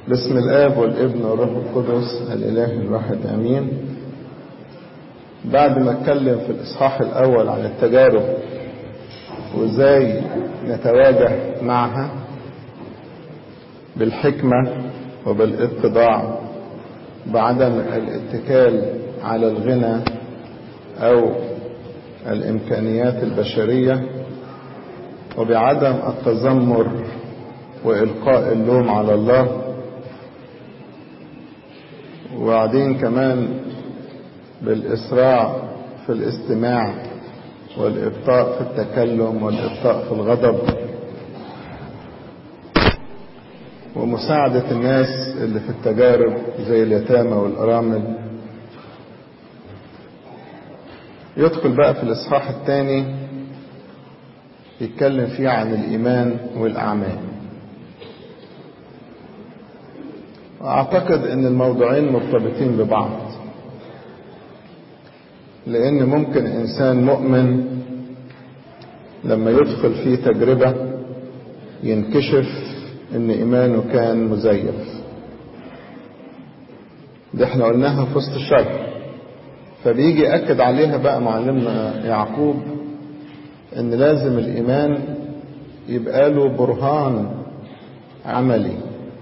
باسم الآب والابن والروح القدس الإله الواحد أمين بعد ما اتكلم في الإصحاح الأول عن التجارب وإزاي نتواجه معها بالحكمة وبالاتضاع بعدم الاتكال على الغنى أو الإمكانيات البشرية وبعدم التذمر وإلقاء اللوم على الله وبعدين كمان بالإسراع في الاستماع والإبطاء في التكلم والإبطاء في الغضب ومساعدة الناس اللي في التجارب زي اليتامى والأرامل يدخل بقى في الإصحاح الثاني يتكلم فيه عن الإيمان والأعمال أعتقد أن الموضوعين مرتبطين ببعض لأن ممكن إنسان مؤمن لما يدخل في تجربة ينكشف أن إيمانه كان مزيف دي احنا قلناها في وسط الشرح فبيجي يأكد عليها بقى معلمنا يعقوب ان لازم الايمان يبقى له برهان عملي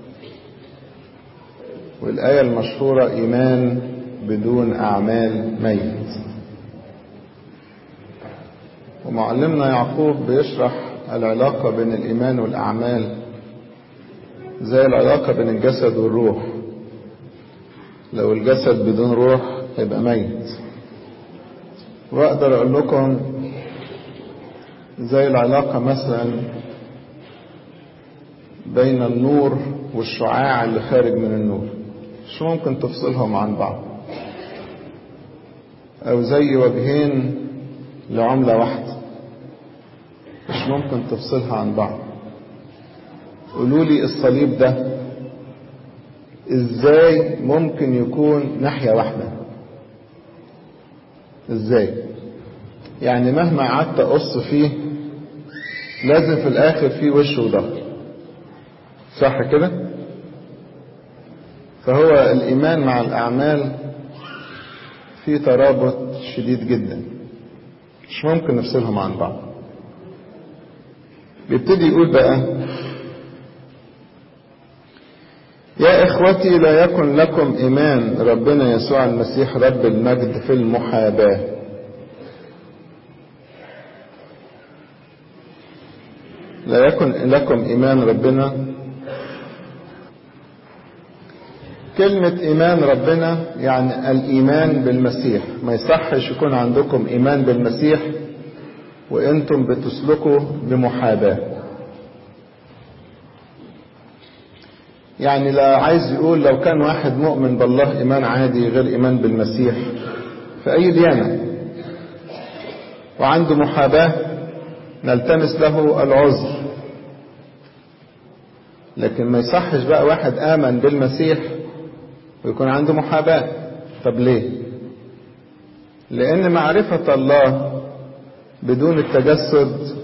والايه المشهوره ايمان بدون اعمال ميت ومعلمنا يعقوب بيشرح العلاقه بين الايمان والاعمال زي العلاقه بين الجسد والروح لو الجسد بدون روح هيبقى ميت واقدر اقول لكم زي العلاقة مثلا بين النور والشعاع اللي خارج من النور مش ممكن تفصلهم عن بعض او زي وجهين لعملة واحدة مش ممكن تفصلها عن بعض قولوا لي الصليب ده ازاي ممكن يكون ناحية واحدة ازاي يعني مهما قعدت اقص فيه لازم في الاخر فيه وش وظهر صح كده فهو الايمان مع الاعمال في ترابط شديد جدا مش ممكن نفصلهم عن بعض بيبتدي يقول بقى يا اخوتي لا يكن لكم ايمان ربنا يسوع المسيح رب المجد في المحاباه لا يكن لكم ايمان ربنا كلمة ايمان ربنا يعني الايمان بالمسيح ما يصحش يكون عندكم ايمان بالمسيح وانتم بتسلكوا بمحاباة يعني لا عايز يقول لو كان واحد مؤمن بالله ايمان عادي غير ايمان بالمسيح في اي ديانة وعنده محاباه نلتمس له العذر لكن ما يصحش بقى واحد آمن بالمسيح ويكون عنده محاباة طب ليه لأن معرفة الله بدون التجسد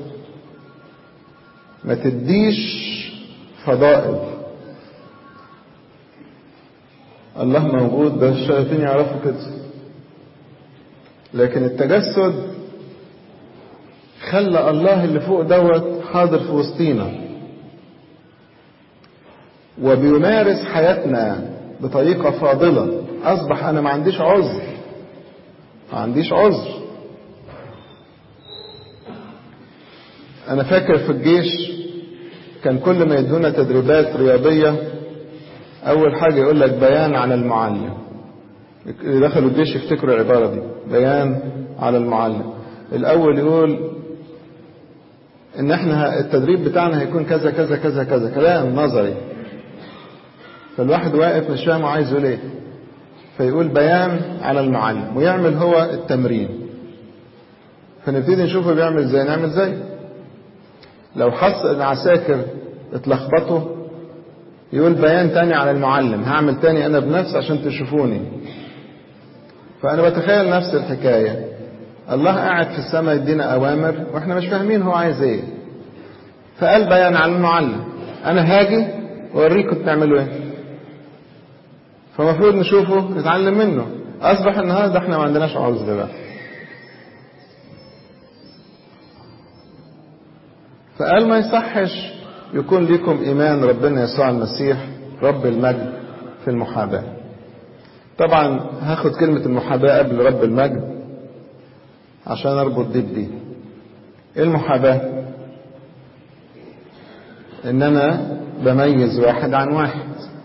ما تديش فضائل الله موجود بس الشياطين يعرفوا كده لكن التجسد خلى الله اللي فوق دوت حاضر في وسطينا وبيمارس حياتنا بطريقة فاضلة أصبح أنا ما عنديش عذر ما عنديش عذر أنا فاكر في الجيش كان كل ما يدونا تدريبات رياضية أول حاجة يقول لك بيان على المعلم اللي دخلوا الجيش يفتكروا العبارة دي بيان على المعلم الأول يقول ان احنا التدريب بتاعنا هيكون كذا كذا كذا كذا كلام نظري فالواحد واقف مش فاهم عايز يقول ايه فيقول بيان على المعلم ويعمل هو التمرين فنبتدي نشوفه بيعمل ازاي نعمل زي لو حس ان عساكر اتلخبطوا يقول بيان تاني على المعلم هعمل تاني انا بنفسي عشان تشوفوني فانا بتخيل نفس الحكايه الله قاعد في السماء يدينا اوامر واحنا مش فاهمين هو عايز ايه فقال بيان على المعلم انا هاجي واوريكم تعملوا ايه فالمفروض نشوفه نتعلم منه أصبح النهاردة احنا ما عندناش عذر بقى فقال ما يصحش يكون لكم إيمان ربنا يسوع المسيح رب المجد في المحاباة طبعا هاخد كلمة المحاباة قبل رب المجد عشان أربط دي بدي إيه المحاباة إن أنا بميز واحد عن واحد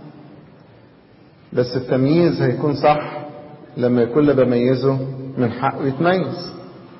بس التمييز هيكون صح لما يكون اللي بميزه من حقه يتميز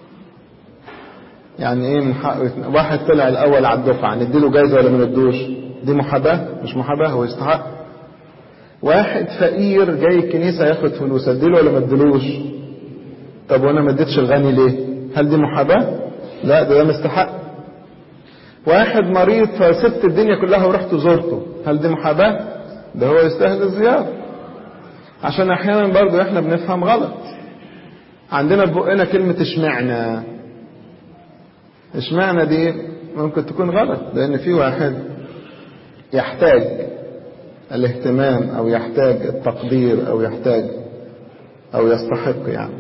يعني ايه من حقه يتميز؟ واحد طلع الاول على الدفعه نديله جايزه ولا ما ندوش دي محاباه مش محاباه هو يستحق واحد فقير جاي الكنيسه ياخد فلوس اديله ولا ما اديلوش طب وانا ما اديتش الغني ليه هل دي محاباه لا ده ده مستحق واحد مريض فسبت الدنيا كلها ورحت زرته هل دي محاباه ده هو يستاهل الزياره عشان احيانا برضو احنا بنفهم غلط عندنا بقنا كلمة اشمعنى اشمعنى دي ممكن تكون غلط لان في واحد يحتاج الاهتمام او يحتاج التقدير او يحتاج او يستحق يعني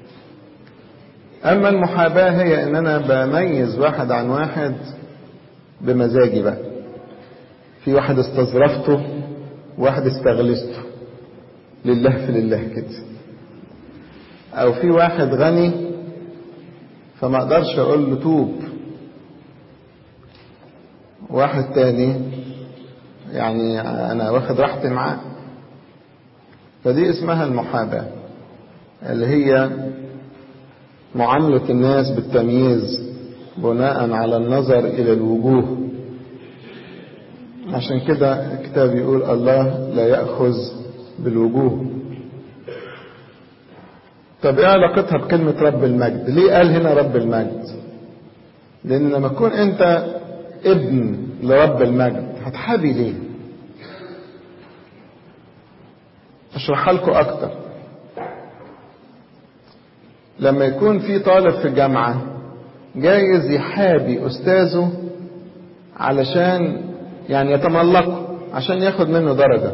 اما المحاباة هي ان انا بميز واحد عن واحد بمزاجي بقى في واحد استظرفته واحد استغلسته لله في لله كده او في واحد غني فما اقدرش اقول له توب واحد تاني يعني انا واخد راحتي معاه فدي اسمها المحاباة اللي هي معاملة الناس بالتمييز بناء على النظر الى الوجوه عشان كده الكتاب يقول الله لا يأخذ بالوجوه طب ايه علاقتها بكلمة رب المجد ليه قال هنا رب المجد لان لما تكون انت ابن لرب المجد هتحابي ليه اشرحها لكم اكتر لما يكون في طالب في الجامعة جايز يحابي استاذه علشان يعني يتملقه عشان ياخد منه درجة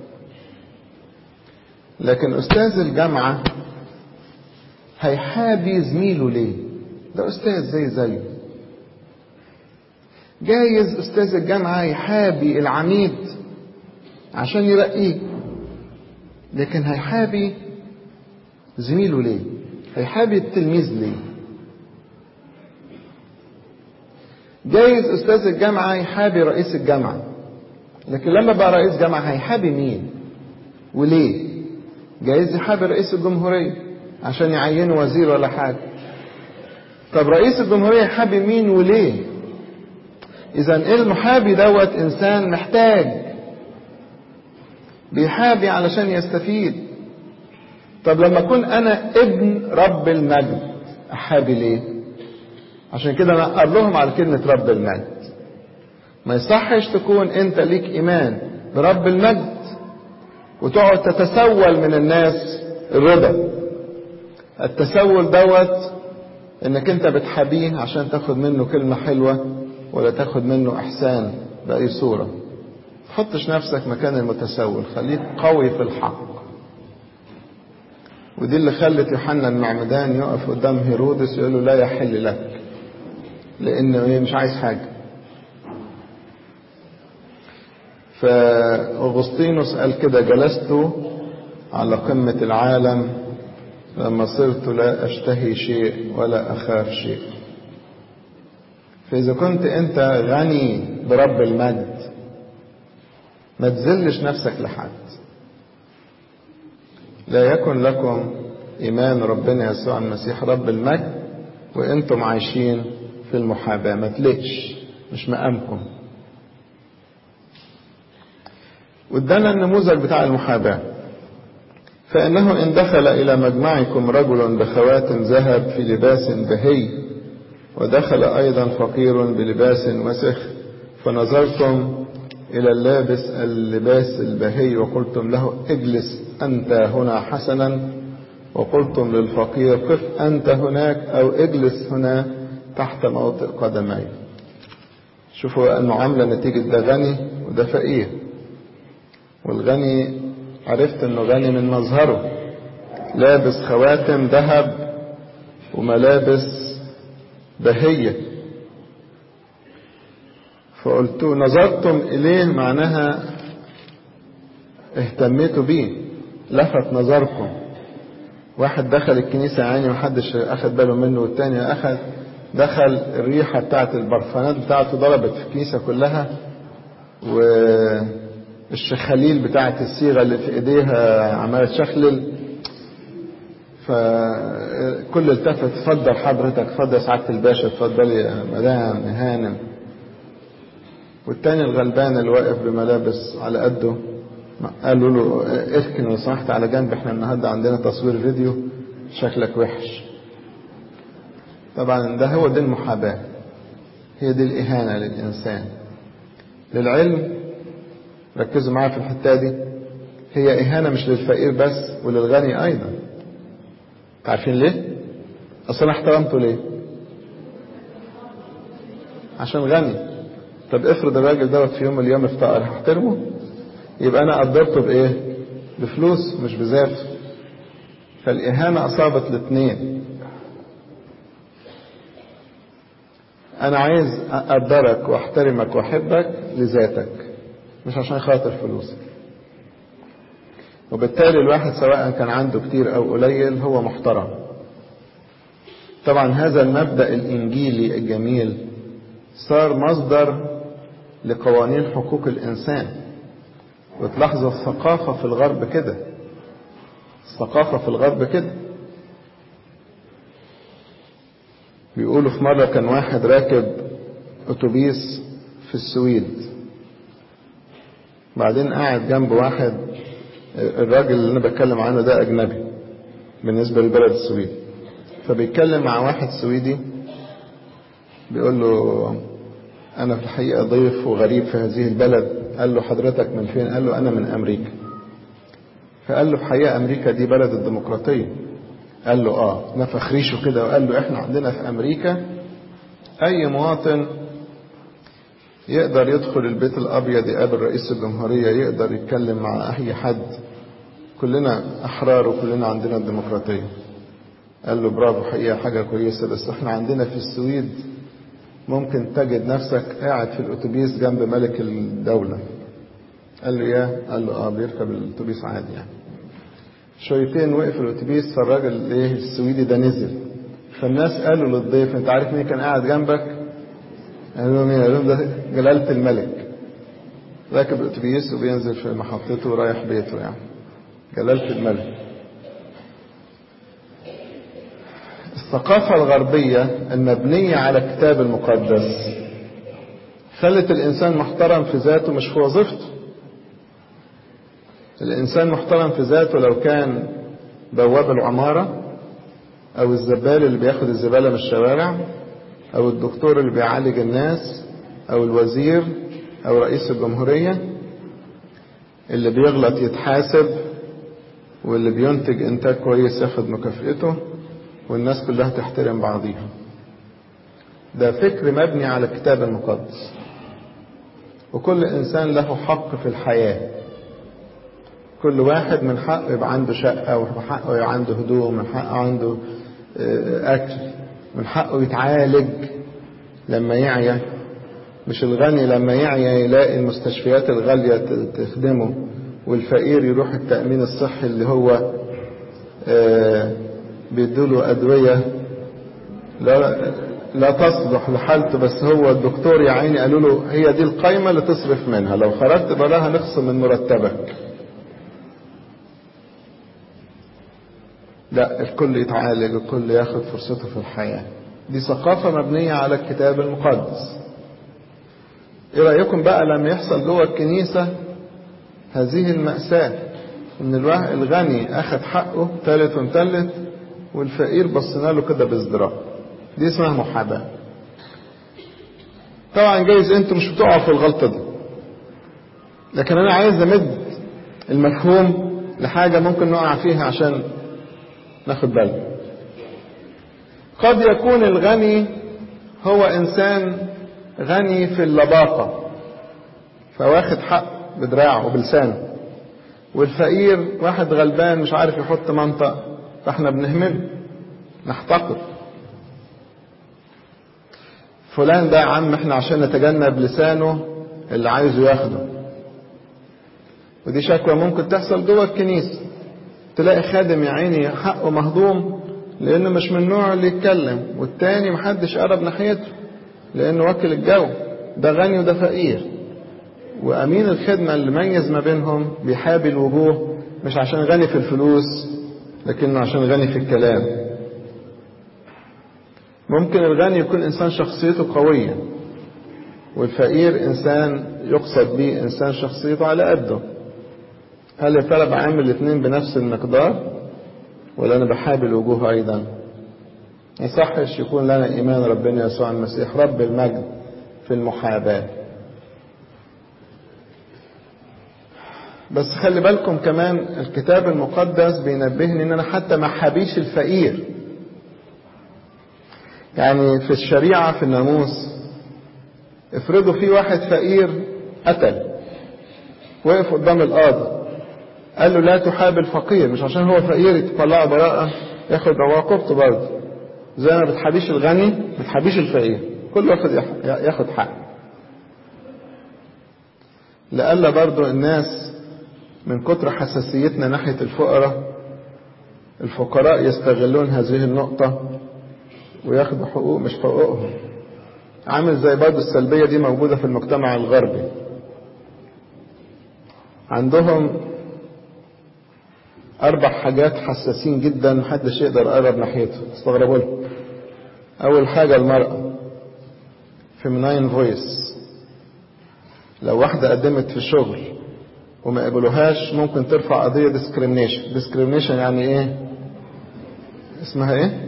لكن استاذ الجامعة هيحابي زميله ليه ده استاذ زي زيه جايز استاذ الجامعة يحابي العميد عشان يرقيه لكن هيحابي زميله ليه هيحابي التلميذ ليه جايز استاذ الجامعة يحابي رئيس الجامعة لكن لما بقى رئيس جامعة هيحابي مين وليه جايز يحابي رئيس الجمهورية عشان يعينه وزير ولا حاجة طب رئيس الجمهورية يحابي مين وليه اذا ايه المحابي دوت انسان محتاج بيحابي علشان يستفيد طب لما اكون انا ابن رب المجد احابي ليه عشان كده انا لهم على كلمة رب المجد ما يصحش تكون انت ليك ايمان برب المجد وتقعد تتسول من الناس الرضا التسول دوت انك انت بتحابيه عشان تاخد منه كلمة حلوة ولا تاخد منه احسان بأي صورة تحطش نفسك مكان المتسول خليك قوي في الحق ودي اللي خلت يوحنا المعمدان يقف قدام هيرودس يقول له لا يحل لك لانه ايه مش عايز حاجه فاغسطينوس قال كده جلست على قمه العالم لما صرت لا اشتهي شيء ولا اخاف شيء فاذا كنت انت غني برب المجد ما تذلش نفسك لحد لا يكن لكم ايمان ربنا يسوع المسيح رب المجد وانتم عايشين في المحاباه ما تلقش مش مقامكم وادانا النموذج بتاع المحاباه فانه ان دخل الى مجمعكم رجل بخواتم ذهب في لباس بهي ودخل ايضا فقير بلباس وسخ فنظرتم الى اللابس اللباس البهي وقلتم له اجلس انت هنا حسنا وقلتم للفقير قف انت هناك او اجلس هنا تحت موطئ قدمي شوفوا المعامله نتيجه ده غني وده فقير والغني عرفت انه غني من مظهره لابس خواتم ذهب وملابس بهية فقلت نظرتم إليه معناها اهتميتوا بيه لفت نظركم واحد دخل الكنيسة يعني محدش أخد باله منه والتاني أخد دخل الريحة بتاعت البرفانات بتاعته ضربت في الكنيسة كلها والشخاليل بتاعت الصيغة اللي في ايديها عمالة تشخلل فكل التفت اتفضل حضرتك اتفضل سعادة الباشا اتفضلي يا مدام يا هانم والتاني الغلبان اللي واقف بملابس على قده قالوا له اركن لو سمحت على جنب احنا النهارده عندنا تصوير فيديو شكلك وحش طبعا ده هو دي المحاباة هي دي الإهانة للإنسان للعلم ركزوا معايا في الحتة دي هي إهانة مش للفقير بس وللغني أيضا عارفين ليه؟ أصل أنا احترمته ليه؟ عشان غني طب افرض الراجل دوت في يوم من الأيام افتقر هحترمه؟ يبقى أنا قدرته بإيه؟ بفلوس مش بذاته فالإهانة أصابت الاثنين أنا عايز أقدرك وأحترمك وأحبك لذاتك مش عشان خاطر فلوسك وبالتالي الواحد سواء كان عنده كتير أو قليل هو محترم طبعا هذا المبدأ الإنجيلي الجميل صار مصدر لقوانين حقوق الإنسان وتلاحظوا الثقافة في الغرب كده الثقافة في الغرب كده بيقولوا في مرة كان واحد راكب أتوبيس في السويد بعدين قاعد جنب واحد الراجل اللي أنا بتكلم عنه ده أجنبي بالنسبة للبلد السويد فبيتكلم مع واحد سويدي بيقول له أنا في الحقيقة ضيف وغريب في هذه البلد قال له حضرتك من فين قال له أنا من أمريكا فقال له في حقيقة أمريكا دي بلد الديمقراطية قال له اه نفخ ريشه كده وقال له احنا عندنا في امريكا اي مواطن يقدر يدخل البيت الابيض يقابل رئيس الجمهورية يقدر يتكلم مع اي حد كلنا احرار وكلنا عندنا الديمقراطية قال له برافو حقيقة حاجة كويسة بس احنا عندنا في السويد ممكن تجد نفسك قاعد في الاتوبيس جنب ملك الدولة قال له يا قال له اه بيركب الاتوبيس عادي يعني شويتين وقف الاتوبيس فالراجل ايه السويدي ده نزل فالناس قالوا للضيف انت عارف مين كان قاعد جنبك قالوا له مين قالوا ده جلالة الملك راكب الاتوبيس وبينزل في محطته ورايح بيته يعني جلالة الملك الثقافة الغربية المبنية على الكتاب المقدس خلت الإنسان محترم في ذاته مش في وظيفته الإنسان محترم في ذاته لو كان بواب العمارة أو الزبال اللي بياخد الزبالة من الشوارع أو الدكتور اللي بيعالج الناس أو الوزير أو رئيس الجمهورية اللي بيغلط يتحاسب واللي بينتج إنتاج كويس ياخد مكافئته والناس كلها تحترم بعضيها ده فكر مبني على الكتاب المقدس وكل إنسان له حق في الحياة كل واحد من حقه يبقى عنده شقة ومن حقه يبقى عنده هدوم من حقه عنده أكل من حقه يتعالج لما يعيا مش الغني لما يعيا يلاقي المستشفيات الغالية تخدمه والفقير يروح التأمين الصحي اللي هو بيدوله أدوية لا لا تصلح لحالته بس هو الدكتور يا عيني قالوا له هي دي القايمة اللي تصرف منها لو خرجت براها نخصم من مرتبك لا الكل يتعالج الكل ياخد فرصته في الحياة دي ثقافة مبنية على الكتاب المقدس ايه رأيكم بقى لما يحصل جوه الكنيسة هذه المأساة ان الغني اخد حقه تالت ومتلت والفقير بصينا له كده بازدراء دي اسمها محاباة طبعا جايز انتوا مش بتقعوا في الغلطة دي لكن انا عايز امد المفهوم لحاجة ممكن نقع فيها عشان ناخد بالنا قد يكون الغني هو انسان غني في اللباقة فواخد حق بدراعه وبلسانه والفقير واحد غلبان مش عارف يحط منطق فاحنا بنهمله نحتقر فلان ده يا عم احنا عشان نتجنب لسانه اللي عايزه ياخده ودي شكوى ممكن تحصل جوه الكنيسة تلاقي خادم يا عيني حقه مهضوم لانه مش من النوع اللي يتكلم والتاني محدش قرب ناحيته لانه واكل الجو ده غني وده فقير وامين الخدمة اللي ميز ما بينهم بيحابي الوجوه مش عشان غني في الفلوس لكنه عشان غني في الكلام ممكن الغني يكون انسان شخصيته قوية والفقير انسان يقصد به انسان شخصيته على قده هل يا ترى بعامل الاثنين بنفس المقدار ولا انا بحابي الوجوه ايضا ما يصحش يكون لنا ايمان ربنا يسوع المسيح رب المجد في المحاباه بس خلي بالكم كمان الكتاب المقدس بينبهني ان انا حتى ما حابيش الفقير يعني في الشريعة في الناموس افرضوا في واحد فقير قتل وقف قدام القاضي قال له لا تحاب الفقير مش عشان هو فقير يطلعه براءة ياخد عقوبته برضه زي ما بتحابيش الغني بتحابيش الفقير كل واحد ياخد حق لألا برضو الناس من كتر حساسيتنا ناحية الفقراء الفقراء يستغلون هذه النقطة وياخدوا حقوق مش حقوقهم عامل زي برضه السلبية دي موجودة في المجتمع الغربي عندهم أربع حاجات حساسين جدا محدش يقدر يقرب ناحيته استغربوا لهم أول حاجة المرأة فيمناين فويس لو واحدة قدمت في شغل وما قبلوهاش ممكن ترفع قضية ديسكريمنيشن ديسكريمنيشن يعني ايه اسمها ايه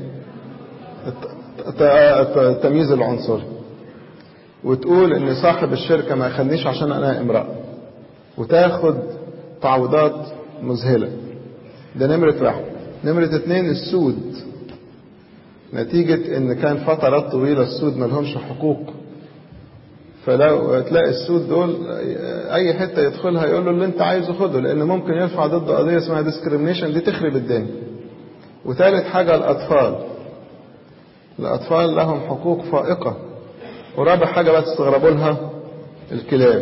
التمييز العنصري وتقول ان صاحب الشركة ما يخلينيش عشان انا امرأة وتاخد تعويضات مذهلة ده نمرة واحد نمرة اتنين السود نتيجة ان كان فترات طويلة السود ملهمش حقوق فلو تلاقي السود دول اي حتة يدخلها يقول له اللي انت عايزه خده لان ممكن يرفع ضد قضية اسمها ديسكريمنيشن دي تخرب الدنيا وثالث حاجة الاطفال الاطفال لهم حقوق فائقة ورابع حاجة بقى تستغربوا لها الكلاب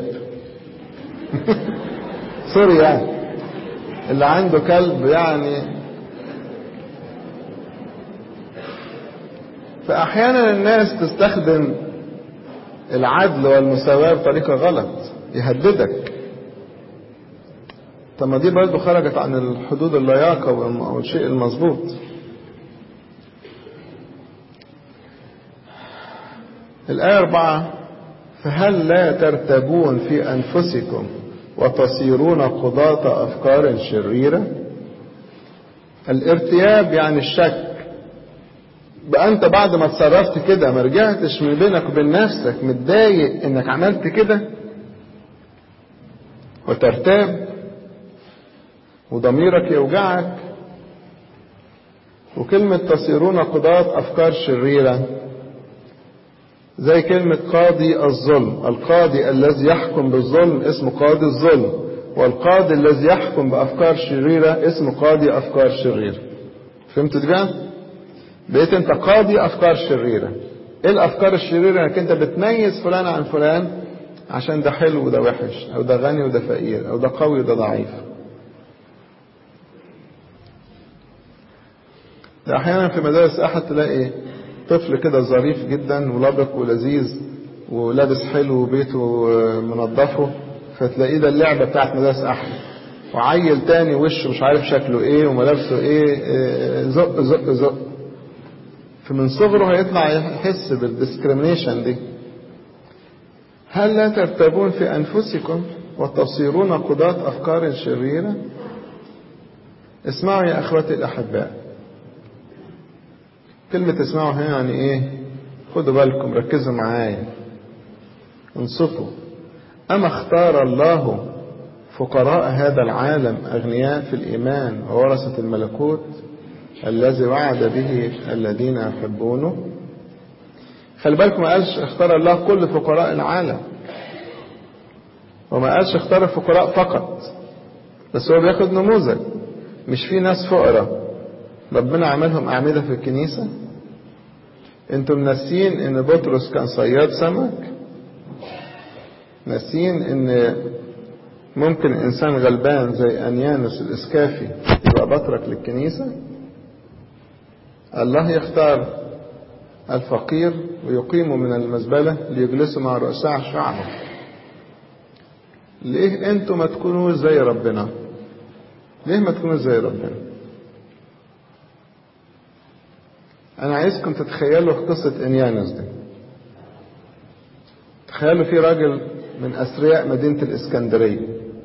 سوري يعني اللي عنده كلب يعني فأحيانا الناس تستخدم العدل والمساواة بطريقة غلط يهددك طب ما دي برضه خرجت عن الحدود اللياقة والشيء المظبوط الآية أربعة فهل لا ترتبون في أنفسكم وتصيرون قضاة أفكار شريرة الارتياب يعني الشك بقى أنت بعد ما اتصرفت كده ما رجعتش من بينك وبين نفسك متضايق إنك عملت كده وترتاب وضميرك يوجعك وكلمة تصيرون قضاة أفكار شريرة زي كلمة قاضي الظلم القاضي الذي يحكم بالظلم اسمه قاضي الظلم والقاضي الذي يحكم بأفكار شريرة اسمه قاضي أفكار شريرة فهمت دي بقى؟ بقيت انت قاضي أفكار شريرة ايه الأفكار الشريرة انك انت بتميز فلان عن فلان عشان ده حلو وده وحش أو ده غني وده فقير أو ده قوي وده ضعيف ده أحيانا في مدارس أحد تلاقي طفل كده ظريف جدا ولبق ولذيذ ولابس حلو وبيته منظفه فتلاقيه ده اللعبة بتاعت مدارس أحد وعيل تاني وشه مش عارف شكله ايه وملابسه ايه زق زق زق فمن صغره هيطلع يحس بالديسكريميشن دي هل لا ترتبون في أنفسكم وتصيرون قضاة أفكار شريرة اسمعوا يا أخوتي الأحباء كلمة اسمعوا هنا يعني ايه خدوا بالكم ركزوا معايا انصفوا أما اختار الله فقراء هذا العالم أغنياء في الإيمان وورثة الملكوت الذي وعد به الذين يحبونه خلي بالكم ما قالش اختار الله كل فقراء العالم وما قالش اختار الفقراء فقط بس هو بياخد نموذج مش في ناس فقراء ربنا عملهم أعمدة في الكنيسة انتم ناسين ان بطرس كان صياد سمك ناسين ان ممكن انسان غلبان زي انيانوس الاسكافي يبقى بطرك للكنيسة الله يختار الفقير ويقيمه من المزبلة ليجلسوا مع رؤساء شعبه ليه انتوا ما تكونوش زي ربنا ليه ما تكونوش زي ربنا انا عايزكم تتخيلوا قصة انيانوس دي تخيلوا في راجل من اثرياء مدينة الاسكندرية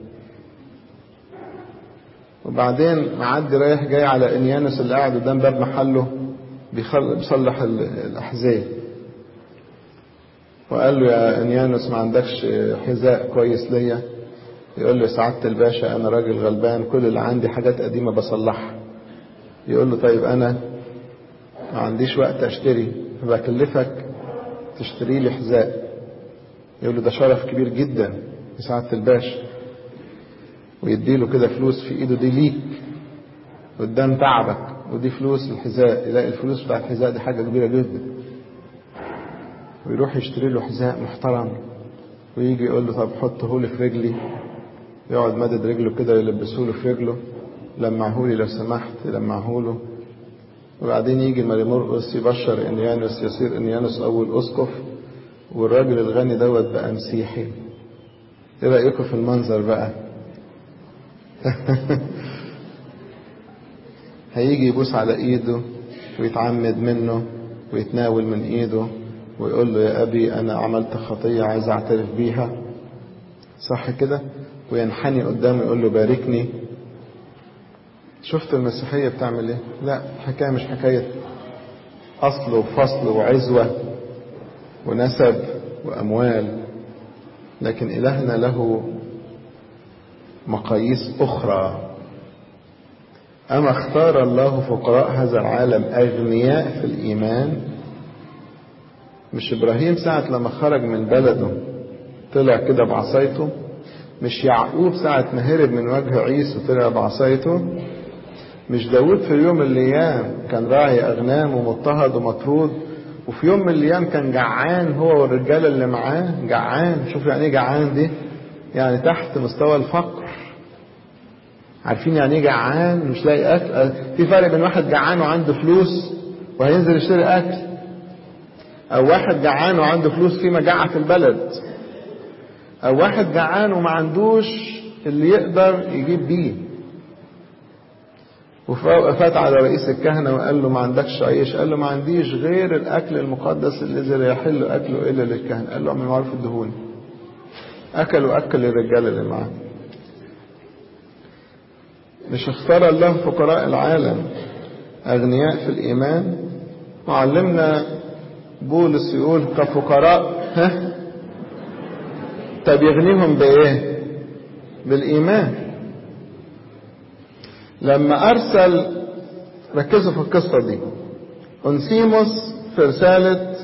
وبعدين معدي رايح جاي على انيانوس اللي قاعد قدام باب محله بيصلح الاحذية وقال له يا انيانوس ما عندكش حذاء كويس ليا يقول له سعادة الباشا انا راجل غلبان كل اللي عندي حاجات قديمة بصلحها يقول له طيب انا ما عنديش وقت اشتري فبكلفك تشتري لي حذاء يقول له ده شرف كبير جدا لسعادة الباشا ويديله كده فلوس في ايده دي ليك قدام تعبك ودي فلوس الحذاء يلاقي الفلوس بتاع الحذاء دي حاجة كبيرة جدا ويروح يشتري له حذاء محترم ويجي يقول له طب حطه لي في رجلي يقعد مدد رجله كده يلبسه له في رجله لمعه لي لو سمحت لمعه له وبعدين يجي ماري مرقس يبشر انيانوس يصير انيانوس اول اسقف والراجل الغني دوت بقى مسيحي ايه رايكم في المنظر بقى هيجي يبوس على ايده ويتعمد منه ويتناول من ايده ويقول له يا ابي انا عملت خطيه عايز اعترف بيها صح كده وينحني قدامه يقول له باركني شفت المسيحية بتعمل ايه لا الحكاية مش حكاية أصل وفصل وعزوة ونسب وأموال لكن إلهنا له مقاييس أخرى أما اختار الله فقراء هذا العالم أغنياء في الإيمان مش إبراهيم ساعة لما خرج من بلده طلع كده بعصايته مش يعقوب ساعة ما هرب من وجه عيسو طلع بعصايته مش داود في يوم من الأيام كان راعي أغنام ومضطهد ومطرود وفي يوم من الأيام كان جعان هو والرجالة اللي معاه جعان شوف يعني ايه جعان دي يعني تحت مستوى الفقر عارفين يعني ايه جعان مش لاقي أكل في فرق بين واحد جعان وعنده فلوس وهينزل يشتري أكل أو واحد جعان وعنده فلوس في مجاعة في البلد أو واحد جعان وما عندوش اللي يقدر يجيب بيه وفات على رئيس الكهنة وقال له ما عندكش عيش قال له ما عنديش غير الأكل المقدس الذي لا يحل أكله إلا للكهنة قال له اعمل معروف الدهون أكل وأكل الرجال اللي معاه مش اختار الله فقراء العالم أغنياء في الإيمان معلمنا بولس يقول كفقراء ها طب يغنيهم بإيه بالإيمان لما أرسل ركزوا في القصة دي أنسيموس في رسالة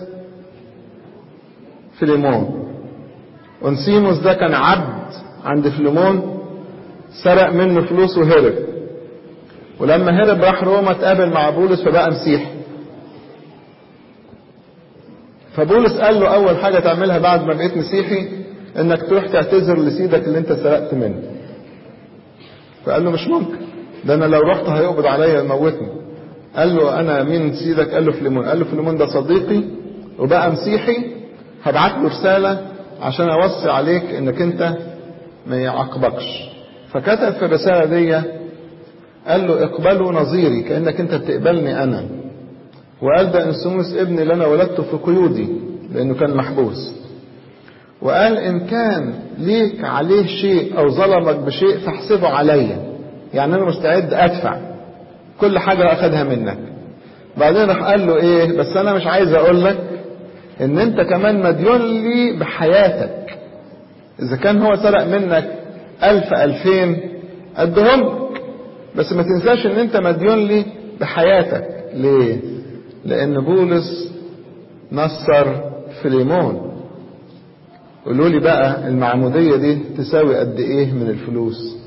فيليمون أنسيموس ده كان عبد عند فيليمون سرق منه فلوس وهرب ولما هرب راح روما اتقابل مع بولس فبقى مسيحي فبولس قال له أول حاجة تعملها بعد ما بقيت مسيحي إنك تروح تعتذر لسيدك اللي أنت سرقت منه فقال له مش ممكن ده انا لو رحت هيقبض عليا يموتني قال له انا مين سيدك قال له فليمون قال له فليمون ده صديقي وبقى مسيحي هبعت له رسالة عشان اوصي عليك انك انت ما يعاقبكش فكتب في الرسالة دي قال له اقبلوا نظيري كأنك انت بتقبلني انا وقال ده انسوموس ابني اللي انا ولدته في قيودي لانه كان محبوس وقال ان كان ليك عليه شيء او ظلمك بشيء فاحسبه عليا يعني انا مستعد ادفع كل حاجة اخدها منك بعدين راح قال له ايه بس انا مش عايز اقول لك ان انت كمان مديون لي بحياتك اذا كان هو سرق منك الف الفين ادهم لك بس ما تنساش ان انت مديون لي بحياتك ليه لان بولس نصر فيليمون قولوا لي بقى المعمودية دي تساوي قد ايه من الفلوس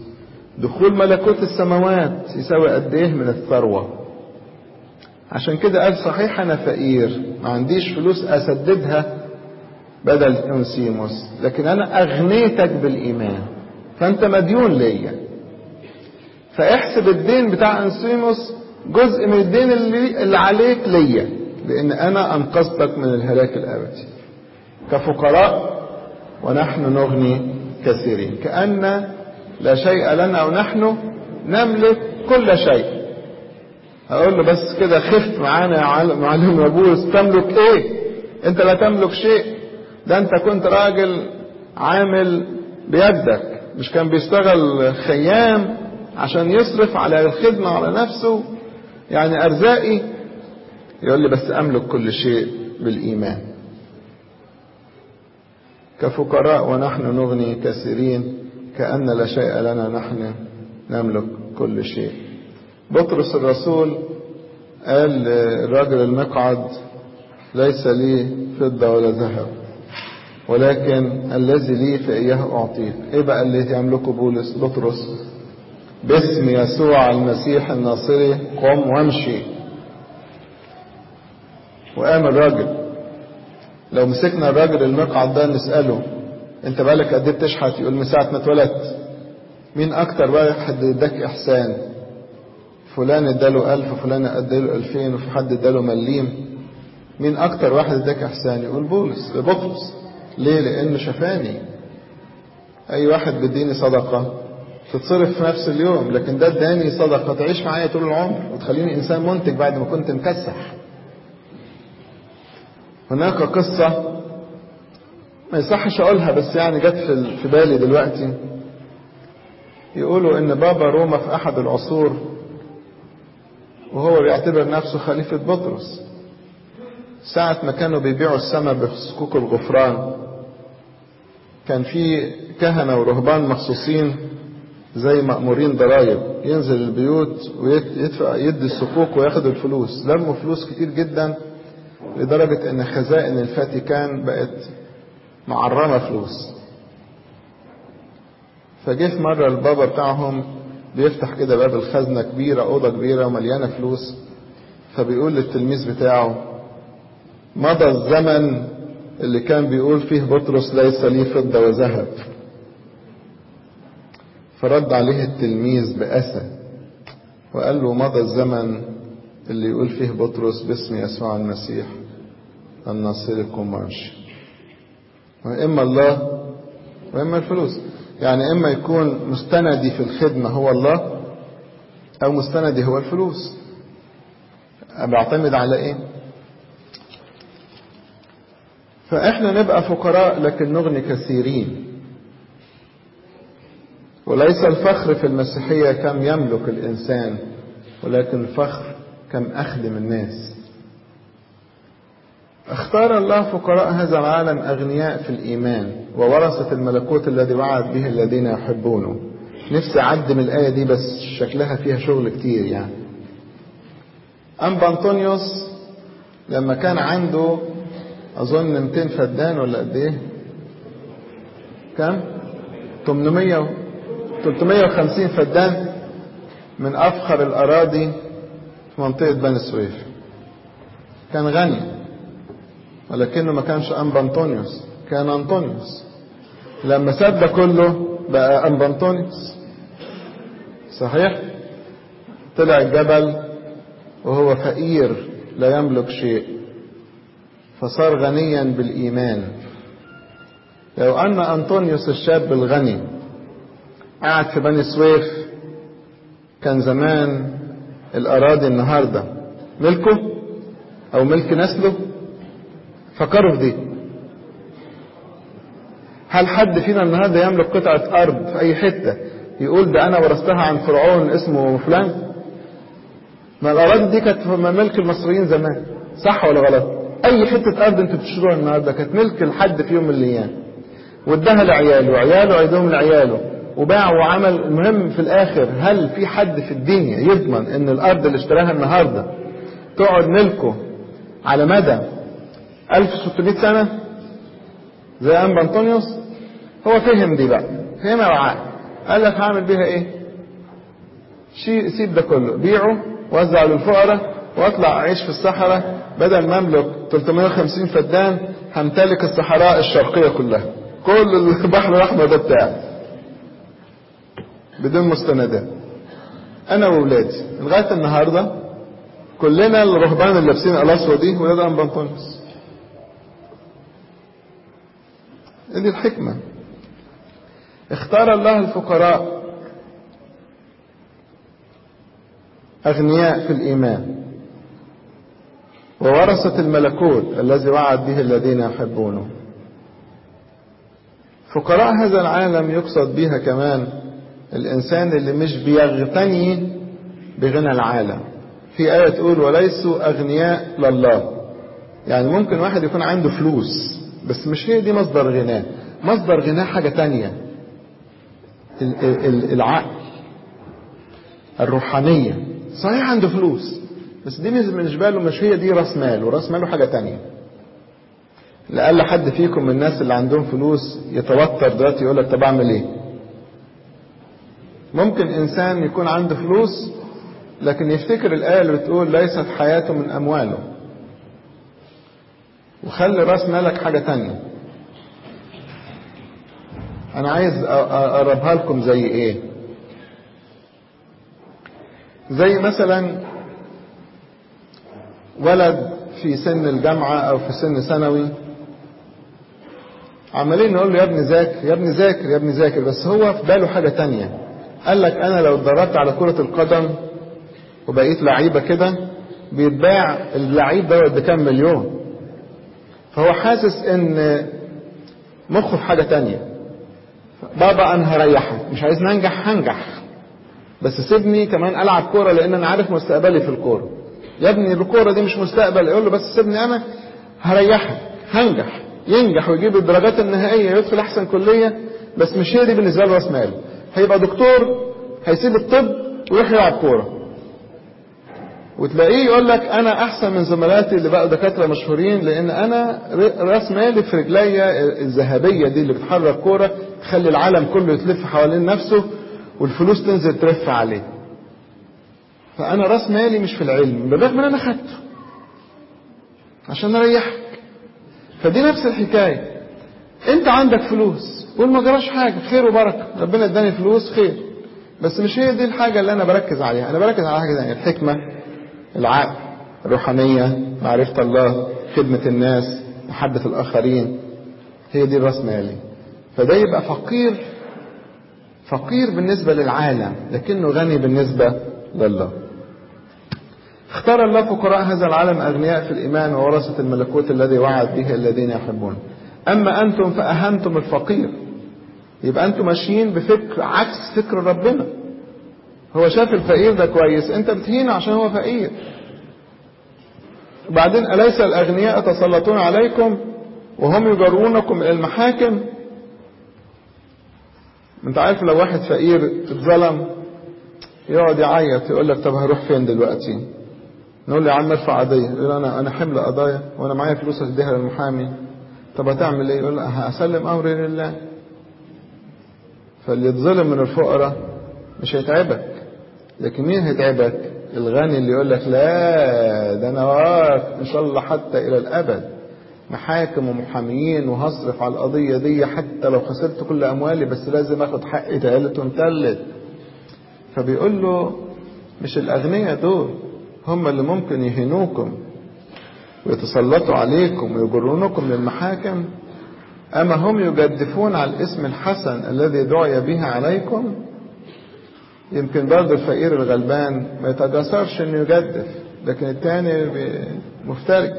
دخول ملكوت السماوات يساوي قد ايه من الثروة عشان كده قال صحيح انا فقير ما عنديش فلوس اسددها بدل انسيموس لكن انا اغنيتك بالايمان فانت مديون ليا فاحسب الدين بتاع انسيموس جزء من الدين اللي, اللي عليك ليا لان انا انقذتك من الهلاك الابدي كفقراء ونحن نغني كثيرين كأن لا شيء لنا ونحن نملك كل شيء اقول له بس كده خف معانا يا معلم بولس تملك ايه انت لا تملك شيء ده انت كنت راجل عامل بيدك مش كان بيشتغل خيام عشان يصرف على الخدمة على نفسه يعني ارزاقي يقول لي بس املك كل شيء بالايمان كفقراء ونحن نغني كثيرين كأن لا شيء لنا نحن نملك كل شيء بطرس الرسول قال الراجل المقعد ليس لي فضة ولا ذهب ولكن الذي لي فإياه أعطيك إيه بقى اللي يملكه بولس بطرس باسم يسوع المسيح الناصري قم وامشي وقام الراجل لو مسكنا الراجل المقعد ده نسأله انت بقالك قد ايه بتشحت يقول من ساعة ما اتولدت مين اكتر واحد اداك احسان فلان اداله الف وفلان اداله الفين وفي حد اداله مليم مين اكتر واحد اداك احسان يقول بولس بطرس ليه لانه شفاني اي واحد بيديني صدقة تتصرف في نفس اليوم لكن ده اداني صدقة تعيش معايا طول العمر وتخليني انسان منتج بعد ما كنت مكسح هناك قصة ما يصحش اقولها بس يعني جت في في بالي دلوقتي يقولوا ان بابا روما في احد العصور وهو بيعتبر نفسه خليفة بطرس ساعة ما كانوا بيبيعوا السماء بصكوك الغفران كان في كهنة ورهبان مخصوصين زي مأمورين ضرايب ينزل البيوت ويدفع يدي الصكوك وياخد الفلوس لموا فلوس كتير جدا لدرجة ان خزائن الفاتيكان بقت معرمة فلوس فجه في مرة البابا بتاعهم بيفتح كده باب الخزنة كبيرة أوضة كبيرة ومليانة فلوس فبيقول للتلميذ بتاعه مضى الزمن اللي كان بيقول فيه بطرس ليس لي فضة وذهب فرد عليه التلميذ بأسى وقال له مضى الزمن اللي يقول فيه بطرس باسم يسوع المسيح الناصري القماش وإما الله وإما الفلوس يعني إما يكون مستندي في الخدمة هو الله أو مستندي هو الفلوس بعتمد على إيه فإحنا نبقى فقراء لكن نغني كثيرين وليس الفخر في المسيحية كم يملك الإنسان ولكن الفخر كم أخدم الناس اختار الله فقراء هذا العالم أغنياء في الإيمان وورثة الملكوت الذي وعد به الذين يحبونه نفسي أعدم الآية دي بس شكلها فيها شغل كتير يعني أنبا أنطونيوس لما كان عنده أظن 200 فدان ولا قد إيه؟ كم؟ 800 350 فدان من أفخر الأراضي في منطقة بني سويف كان غني ولكنه ما كانش أنبا أنطونيوس كان أنطونيوس لما ساب ده كله بقى أنبا أنطونيوس صحيح طلع الجبل وهو فقير لا يملك شيء فصار غنيا بالإيمان لو أن أنطونيوس الشاب الغني قعد في بني سويف كان زمان الأراضي النهاردة ملكه أو ملك نسله فكروا في دي هل حد فينا النهارده يملك قطعة أرض في أي حتة يقول ده أنا ورثتها عن فرعون اسمه فلان؟ ما الأراضي دي كانت ملك المصريين زمان صح ولا غلط؟ أي حتة أرض أنتوا بتشتروها النهارده كانت ملك لحد في يوم من الأيام واداها لعياله وعياله عيدهم لعياله وباع وعمل المهم في الآخر هل في حد في الدنيا يضمن إن الأرض اللي اشتراها النهارده تقعد ملكه على مدى 1600 سنة زي أنبا أنطونيوس هو فهم دي بقى فهمها وعاء قال لك هعمل بيها ايه سيب ده كله بيعه وزعه للفقراء واطلع اعيش في الصحراء بدل ما املك 350 فدان همتلك الصحراء الشرقيه كلها كل البحر الاحمر ده بتاعي بدون مستندات انا واولادي لغايه النهارده كلنا الرهبان اللي لابسين الاسود دي ولاد انبنطونس دي الحكمه اختار الله الفقراء اغنياء في الايمان وورثة الملكوت الذي وعد به الذين يحبونه فقراء هذا العالم يقصد بها كمان الإنسان اللي مش بيغتني بغنى العالم في آية تقول وليسوا أغنياء لله يعني ممكن واحد يكون عنده فلوس بس مش هي دي مصدر غناه مصدر غناه حاجة تانية العقل الروحانية صحيح عنده فلوس بس دي بالنسبة له مش هي دي راس ماله راس ماله حاجة تانية لأقل حد فيكم من الناس اللي عندهم فلوس يتوتر دلوقتي يقول لك طب اعمل ايه ممكن انسان يكون عنده فلوس لكن يفتكر الآية اللي بتقول ليست حياته من أمواله وخلي راس مالك حاجة تانية أنا عايز أقربها لكم زي إيه زي مثلا ولد في سن الجامعة أو في سن ثانوي عمالين نقول له يا ابني ذاكر يا ابني ذاكر يا ابني ذاكر بس هو في باله حاجة تانية قال لك أنا لو اتدربت على كرة القدم وبقيت لعيبة كده بيتباع اللعيب دوت بكام مليون فهو حاسس ان مخه في حاجة تانية بابا انا هريحك مش عايز ننجح هنجح بس سيبني كمان العب كورة لان انا عارف مستقبلي في الكورة يا ابني الكورة دي مش مستقبل يقول له بس سيبني انا هريحك هنجح ينجح ويجيب الدرجات النهائية يدخل احسن كلية بس مش هي دي بالنسبة له راس مال هيبقى دكتور هيسيب الطب ويروح يلعب كورة وتلاقيه يقول لك انا احسن من زملاتي اللي بقوا دكاتره مشهورين لان انا راس مالي في رجليا الذهبيه دي اللي بتحرك كوره تخلي العالم كله يتلف حوالين نفسه والفلوس تنزل ترف عليه فانا راس مالي مش في العلم بالرغم ان انا خدته عشان اريحك فدي نفس الحكايه انت عندك فلوس قول ما جراش حاجه خير وبركه ربنا اداني فلوس خير بس مش هي دي الحاجه اللي انا بركز عليها انا بركز على حاجه ثانيه الحكمه العقل الروحانية معرفة الله خدمة الناس محبة الآخرين هي دي الراس مالي فده يبقى فقير فقير بالنسبة للعالم لكنه غني بالنسبة لله اختار الله فقراء هذا العالم أغنياء في الإيمان وورثة الملكوت الذي وعد به الذين يحبون أما أنتم فأهنتم الفقير يبقى أنتم ماشيين بفكر عكس فكر ربنا هو شاف الفقير ده كويس انت بتهينه عشان هو فقير وبعدين أليس الأغنياء يتسلطون عليكم وهم يجرونكم إلى المحاكم انت عارف لو واحد فقير اتظلم يقعد يعيط يقول لك طب هروح فين دلوقتي نقول له يا عم ارفع قضيه يقول انا انا حمل قضايا وانا معايا فلوس اديها للمحامي طب هتعمل ايه يقول هسلم امري لله فاللي يتظلم من الفقراء مش هيتعبك لكن مين هيتعبك الغني اللي يقول لك لا ده انا واقف ان شاء الله حتى الى الابد محاكم ومحاميين وهصرف على القضية دي حتى لو خسرت كل أموالي بس لازم أخد حقي تالت ومتلت فبيقول له مش الأغنياء دول هم اللي ممكن يهينوكم ويتسلطوا عليكم ويجرونكم للمحاكم أما هم يجدفون على الاسم الحسن الذي دعي به عليكم يمكن برضه الفقير الغلبان ما يتجسرش انه يجدف لكن التاني مفتري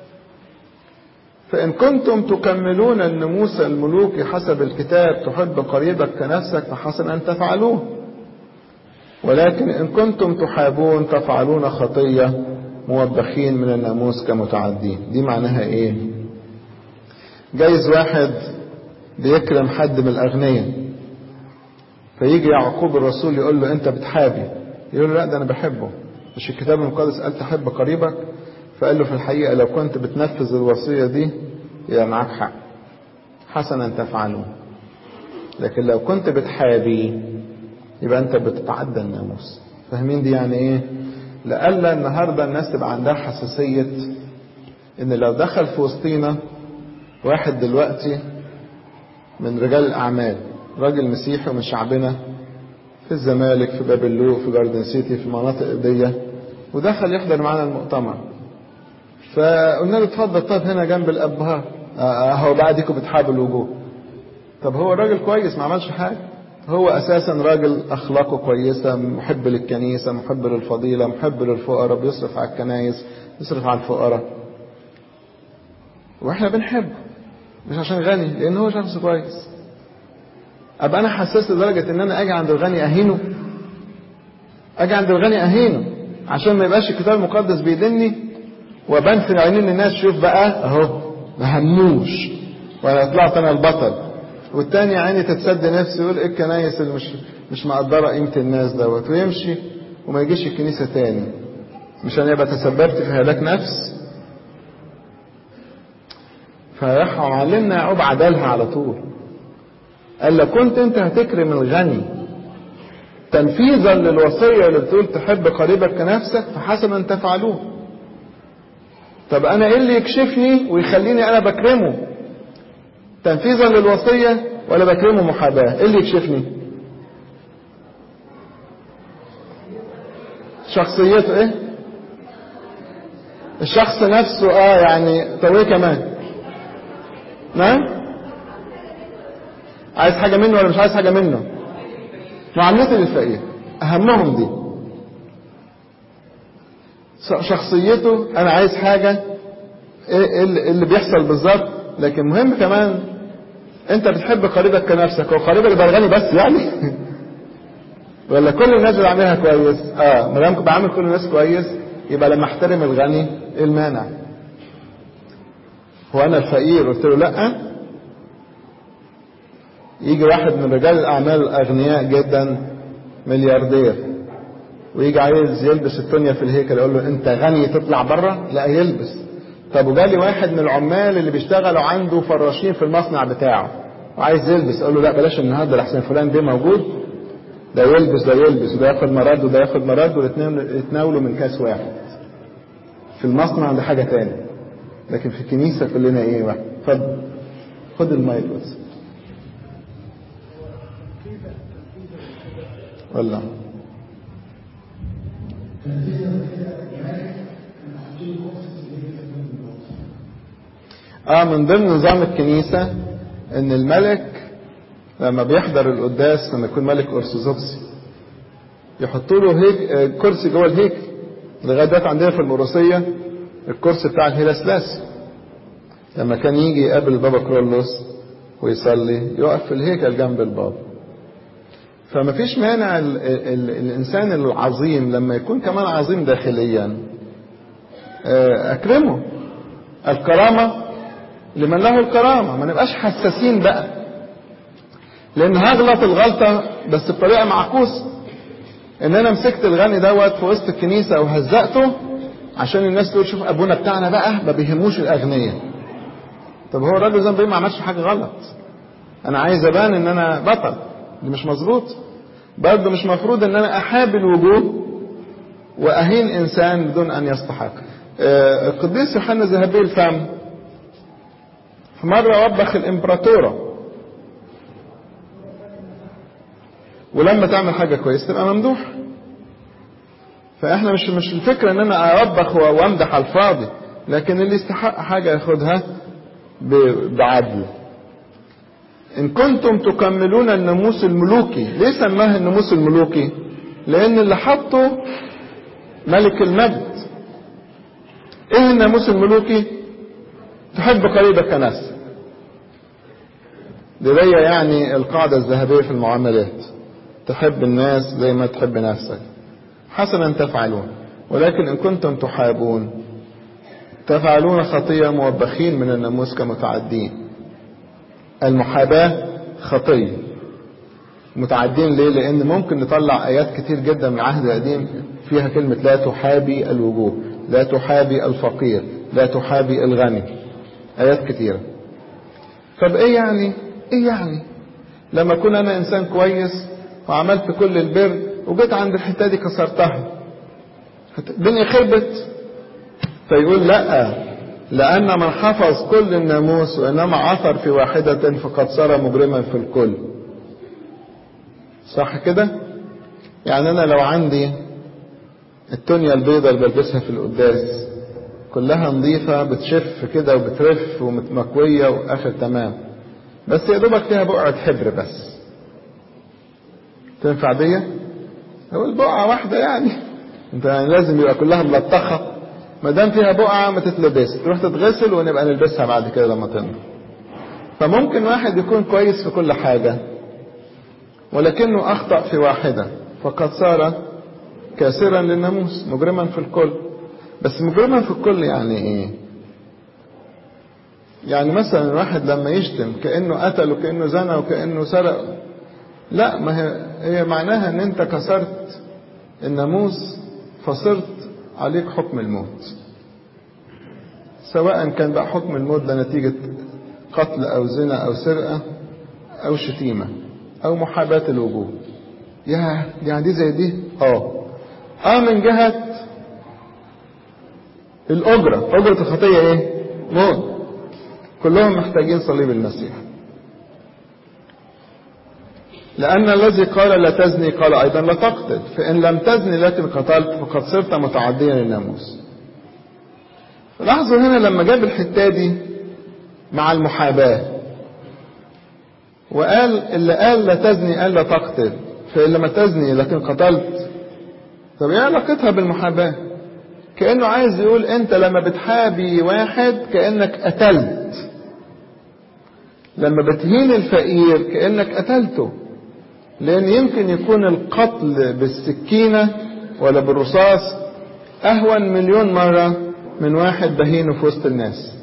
فإن كنتم تكملون النموس الملوك حسب الكتاب تحب قريبك كنفسك فحسن أن تفعلوه ولكن إن كنتم تحابون تفعلون خطية موبخين من الناموس كمتعدين دي معناها إيه جايز واحد بيكرم حد من الأغنياء فيجي يعقوب الرسول يقول له أنت بتحابي يقول له لا ده أنا بحبه مش الكتاب المقدس قال تحب قريبك فقال له في الحقيقة لو كنت بتنفذ الوصية دي يبقى معاك حق حسنا تفعله لكن لو كنت بتحابي يبقى أنت بتتعدى الناموس فاهمين دي يعني ايه لألا النهاردة الناس تبقى عندها حساسية ان لو دخل في وسطينا واحد دلوقتي من رجال الاعمال راجل مسيحي ومن شعبنا في الزمالك في باب اللوق في جاردن سيتي في المناطق دي ودخل يحضر معانا المؤتمر فقلنا له اتفضل طب هنا جنب الابهات اهو بعدكم بتحابوا الوجوه طب هو راجل كويس ما عملش حاجه هو اساسا راجل اخلاقه كويسه محب للكنيسه محب للفضيله محب للفقراء بيصرف على الكنايس بيصرف على الفقراء واحنا بنحبه مش عشان غني لان هو شخص كويس ابقى انا حساس لدرجه ان انا اجي عند الغني اهينه اجي عند الغني اهينه عشان ما يبقاش الكتاب المقدس بيدني وابان في عينين الناس شوف بقى اهو ما هموش وانا طلعت انا البطل والتاني عيني تتسد نفسي يقول ايه الكنايس اللي مش مش مقدره قيمه الناس دوت ويمشي وما يجيش الكنيسه تاني مش انا يبقى تسببت في هلاك نفس فراح معلمنا يعقوب عدلها على طول قال لو كنت انت هتكرم الغني تنفيذا للوصيه اللي بتقول تحب قريبك كنفسك فحسنا تفعلوه طب انا ايه اللي يكشفني ويخليني انا بكرمه تنفيذا للوصيه ولا بكرمه محاباه ايه اللي يكشفني شخصيته ايه الشخص نفسه اه يعني طب ايه كمان نعم عايز حاجه منه ولا مش عايز حاجه منه معاملته للفقير اهمهم دي شخصيته انا عايز حاجه ايه اللي بيحصل بالظبط لكن مهم كمان انت بتحب قريبك كنفسك هو قريبك ده الغني بس يعني ولا كل الناس بعملها كويس اه ما دام بعمل كل الناس كويس يبقى لما احترم الغني ايه المانع هو انا الفقير قلت له لا يجي واحد من رجال الاعمال الاغنياء جدا ملياردير ويجي عايز يلبس الدنيا في الهيكل يقول له انت غني تطلع بره لا يلبس طب وجالي واحد من العمال اللي بيشتغلوا عنده فراشين في المصنع بتاعه وعايز يلبس اقول له لا بلاش النهارده لحسن فلان ده موجود ده يلبس ده يلبس وده ياخد مراد وده ياخد مراد والاثنين يتناولوا من كاس واحد في المصنع ده حاجه تاني لكن في الكنيسه كلنا ايه واحد اتفضل خد المايك بس ولا اه من ضمن نظام الكنيسة ان الملك لما بيحضر القداس لما يكون ملك ارثوذكسي يحطوا له هيك كرسي جوه الهيكل لغايه دلوقتي عندنا في المروسيه الكرسي بتاع الهيلاسلاس لما كان يجي يقابل بابا كرولوس ويصلي يقف في الهيكل جنب البابا فما فيش مانع ال ال الانسان العظيم لما يكون كمان عظيم داخليا اكرمه الكرامه لمن له الكرامه ما نبقاش حساسين بقى لان هغلط الغلطه بس بطريقه معكوسه ان انا مسكت الغني دوت في وسط الكنيسه وهزقته عشان الناس تقول شوف ابونا بتاعنا بقى ما بيهموش الاغنياء طب هو الراجل زي ما عملش حاجه غلط انا عايز ابان ان انا بطل دي مش مظبوط برضه مش مفروض ان انا احاب الوجوه واهين انسان بدون ان يستحق القديس يوحنا ذهبي الفم في مرة وبخ الامبراطورة ولما تعمل حاجة كويسة تبقى ممدوح فاحنا مش مش الفكرة ان انا اوبخ وامدح على الفاضي لكن اللي يستحق حاجة ياخدها بعدل إن كنتم تكملون الناموس الملوكي ليه سماها الناموس الملوكي لأن اللي حطه ملك المجد إيه الناموس الملوكي تحب قريبك كنفسك دي يعني القاعدة الذهبية في المعاملات تحب الناس زي ما تحب نفسك حسنا تفعلون ولكن إن كنتم تحابون تفعلون خطية موبخين من الناموس كمتعدين المحاباة خطية متعدين ليه لأن ممكن نطلع آيات كتير جدا من العهد القديم فيها كلمة لا تحابي الوجوه لا تحابي الفقير لا تحابي الغني آيات كتيرة طب إيه يعني إيه يعني لما أكون أنا إنسان كويس وعملت كل البر وجيت عند الحتة دي كسرتها الدنيا خربت فيقول لا لأن من حفظ كل الناموس وإنما عثر في واحدة فقد صار مجرما في الكل صح كده يعني أنا لو عندي التونيا البيضة اللي بلبسها في القداس كلها نظيفة بتشف كده وبترف ومتمكوية وآخر تمام بس يا دوبك فيها بقعة حبر بس تنفع دي؟ هو البقعة واحدة يعني انت يعني لازم يبقى كلها ملطخة ما دام فيها بقعة ما تتلبس تروح تتغسل ونبقى نلبسها بعد كده لما تنضف فممكن واحد يكون كويس في كل حاجة ولكنه أخطأ في واحدة فقد صار كاسرا للناموس مجرما في الكل بس مجرما في الكل يعني ايه يعني مثلا الواحد لما يشتم كأنه قتل وكأنه زنى وكأنه سرق لا ما هي, هي معناها ان انت كسرت الناموس فصرت عليك حكم الموت سواء كان بقى حكم الموت ده نتيجة قتل أو زنا أو سرقة أو شتيمة أو محاباة الوجوه يا يعني دي زي دي اه اه من جهة الأجرة أجرة الخطية ايه موت كلهم محتاجين صليب المسيح لأن الذي قال لا تزني قال أيضا لا تقتل فإن لم تزني لكن قتلت فقد صرت متعديا للناموس لاحظوا هنا لما جاب الحتة دي مع المحاباة وقال اللي قال لا تزني قال لا تقتل فإن لم تزني لكن قتلت طب ايه علاقتها بالمحاباة كأنه عايز يقول انت لما بتحابي واحد كأنك قتلت لما بتهين الفقير كأنك قتلته لأن يمكن يكون القتل بالسكينة ولا بالرصاص أهون مليون مرة من واحد بهينه في وسط الناس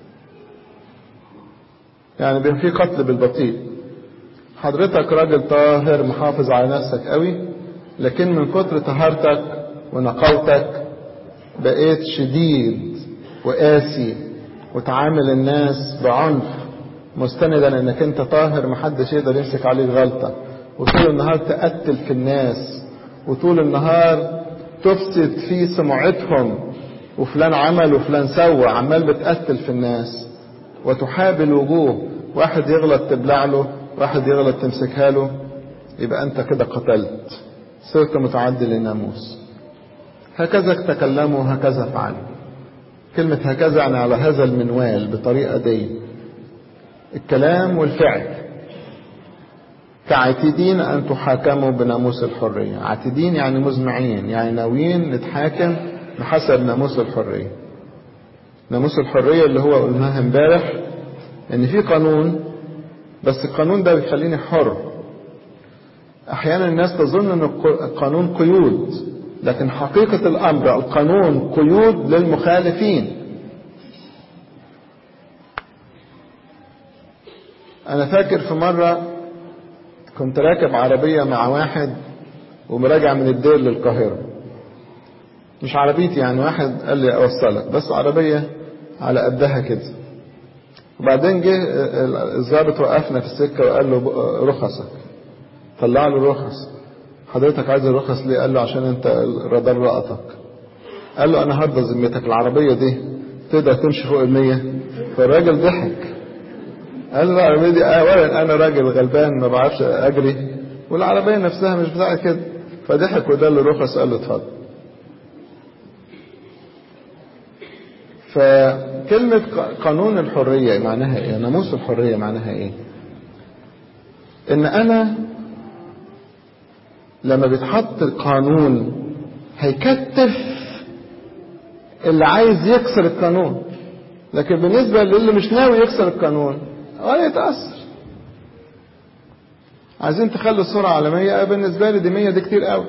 يعني بيبقى في قتل بالبطيء حضرتك راجل طاهر محافظ على نفسك قوي لكن من كتر طهارتك ونقاوتك بقيت شديد وقاسي وتعامل الناس بعنف مستندا انك انت طاهر محدش يقدر يمسك عليك غلطه وطول النهار تقتل في الناس وطول النهار تفسد في سمعتهم وفلان عمل وفلان سوى عمال بتقتل في الناس وتحابي الوجوه واحد يغلط تبلع له واحد يغلط تمسكها له يبقى انت كده قتلت صرت متعدي للناموس هكذا تكلموا هكذا فعلوا كلمة هكذا يعني على هذا المنوال بطريقة دي الكلام والفعل كعاتدين أن تحاكموا بناموس الحرية عاتدين يعني مزمعين يعني ناويين نتحاكم بحسب ناموس الحرية ناموس الحرية اللي هو قلناها امبارح ان في قانون بس القانون ده بيخليني حر احيانا الناس تظن ان القانون قيود لكن حقيقة الامر القانون قيود للمخالفين انا فاكر في مرة كنت راكب عربية مع واحد ومراجع من الدير للقاهرة مش عربيتي يعني واحد قال لي اوصلك بس عربية على قدها كده وبعدين جه الضابط وقفنا في السكة وقال له رخصك طلع له رخص حضرتك عايز الرخص ليه قال له عشان انت الرادار لقطك قال له انا هرضى ذمتك العربية دي تقدر تمشي فوق المية فالراجل ضحك قال له العربية دي اولا انا راجل غلبان ما بعرفش اجري والعربية نفسها مش بتاعت كده فضحك واداله رخص قال له اتفضل فكلمة قانون الحرية معناها ايه ناموس الحرية معناها ايه ان انا لما بيتحط القانون هيكتف اللي عايز يكسر القانون لكن بالنسبة للي مش ناوي يكسر القانون ولا يتأثر عايزين تخلي السرعة على 100 بالنسبة لي دي 100 دي كتير قوي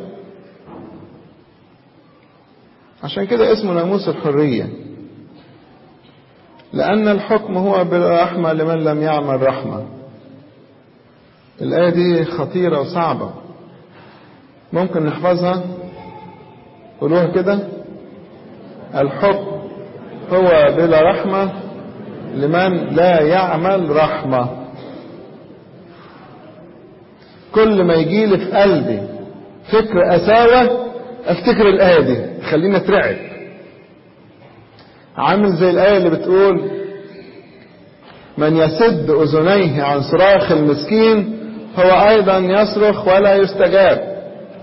عشان كده اسمه ناموس الحريه لأن الحكم هو بالرحمة لمن لم يعمل رحمة الآية دي خطيرة وصعبة ممكن نحفظها قولوها كده الحكم هو بلا رحمة لمن لا يعمل رحمة كل ما يجي لي في قلبي فكر قساوة افتكر الآية دي خلينا اترعب عامل زي الآية اللي بتقول من يسد أذنيه عن صراخ المسكين هو أيضا يصرخ ولا يستجاب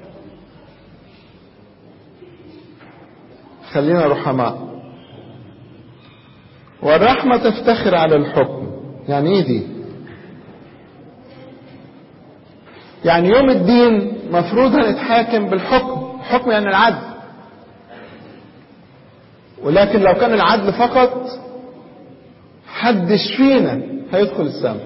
خلينا رحماء والرحمة تفتخر على الحكم يعني ايه دي يعني يوم الدين مفروض هنتحاكم بالحكم الحكم يعني العدل ولكن لو كان العدل فقط حدش فينا هيدخل السماء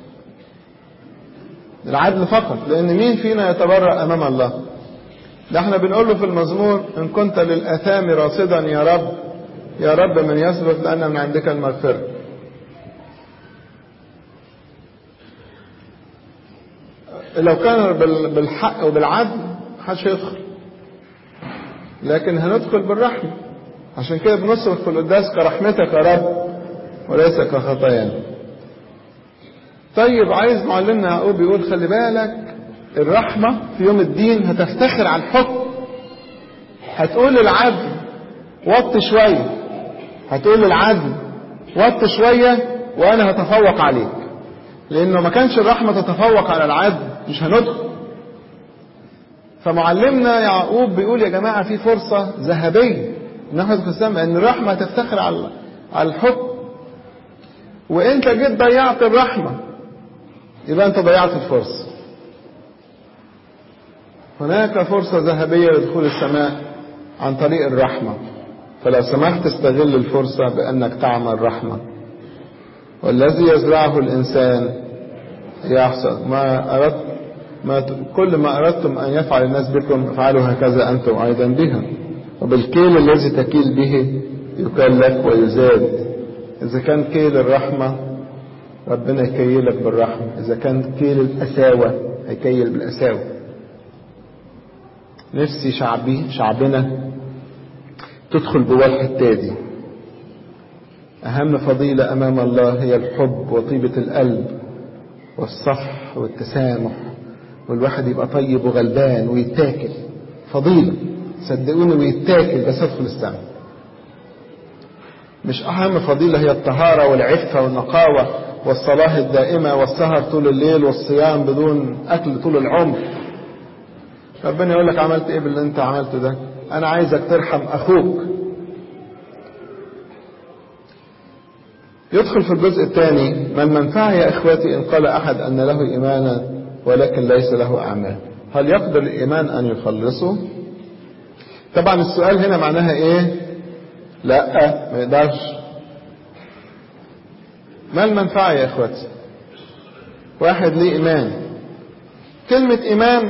العدل فقط لان مين فينا يتبرأ امام الله ده احنا بنقول له في المزمور ان كنت للاثام راصدا يا رب يا رب من يثبت لان من عندك المغفره لو كان بالحق وبالعدل محدش هيدخل لكن هندخل بالرحمه عشان كده بنصرخ في القداس كرحمتك يا رب وليس كخطايانا طيب عايز معلمنا يعقوب يقول خلي بالك الرحمة في يوم الدين هتفتخر على الحكم هتقول للعدل وط شوية هتقول للعدل وط شوية وأنا هتفوق عليك لأنه ما كانش الرحمة تتفوق على العدل مش هندخل فمعلمنا يعقوب بيقول يا جماعة في فرصة ذهبية ناخد في السماء ان الرحمة تفتخر على على الحكم وانت جيت ضيعت الرحمة يبقى انت ضيعت الفرصة هناك فرصة ذهبية لدخول السماء عن طريق الرحمة فلو سمحت استغل الفرصة بأنك تعمل رحمة والذي يزرعه الإنسان يحصل ما أردت ما كل ما أردتم أن يفعل الناس بكم افعلوا هكذا أنتم أيضا بهم وبالكيل الذي تكيل به يكال لك ويزاد إذا كان كيل الرحمة ربنا يكيلك بالرحمة إذا كان كيل الأساوة هيكيل بالأساوة نفسي شعبي شعبنا تدخل جواه الحتة دي أهم فضيلة أمام الله هي الحب وطيبة القلب والصفح والتسامح والواحد يبقى طيب وغلبان ويتاكل فضيلة صدقوني ويتاكل بس ادخل السماء مش أهم فضيلة هي الطهارة والعفة والنقاوة والصلاة الدائمة والسهر طول الليل والصيام بدون أكل طول العمر ربنا يقول لك عملت إيه باللي أنت عملته ده أنا عايزك ترحم أخوك يدخل في الجزء الثاني ما المنفعة يا إخوتي إن قال أحد أن له إيمانا ولكن ليس له أعمال هل يقدر الإيمان أن يخلصه طبعا السؤال هنا معناها إيه لا ما يقدرش ما المنفعة يا إخوتي واحد ليه إيمان كلمة إيمان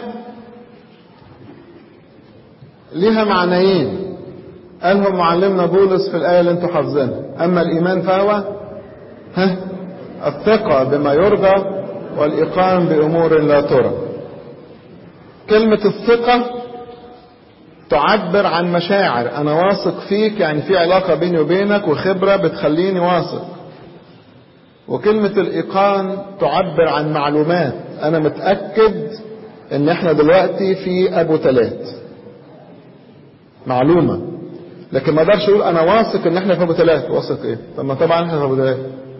ليها معنيين قالهم معلمنا بولس في الآية اللي انتوا حافظينها أما الإيمان فهو ها الثقة بما يرجى والإقام بأمور لا ترى كلمة الثقة تعبر عن مشاعر أنا واثق فيك يعني في علاقة بيني وبينك وخبرة بتخليني واثق وكلمة الإيقان تعبر عن معلومات أنا متأكد إن إحنا دلوقتي في أبو تلات معلومة لكن ما اقدرش اقول انا واثق ان احنا في ابو تلات واثق ايه طب ما طبعا احنا في ابو تلات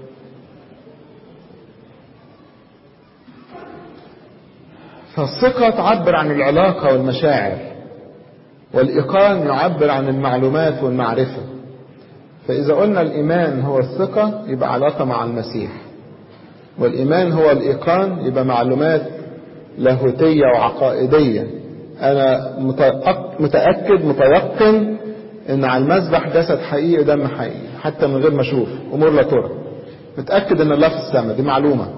فالثقة تعبر عن العلاقة والمشاعر والإيقان يعبر عن المعلومات والمعرفة فإذا قلنا الإيمان هو الثقة يبقى علاقة مع المسيح والإيمان هو الإيقان يبقى معلومات لاهوتية وعقائدية أنا متأكد متيقن إن على المذبح جسد حقيقي ودم حقيقي حتى من غير ما أشوف أمور لا ترى متأكد إن الله في السماء دي معلومة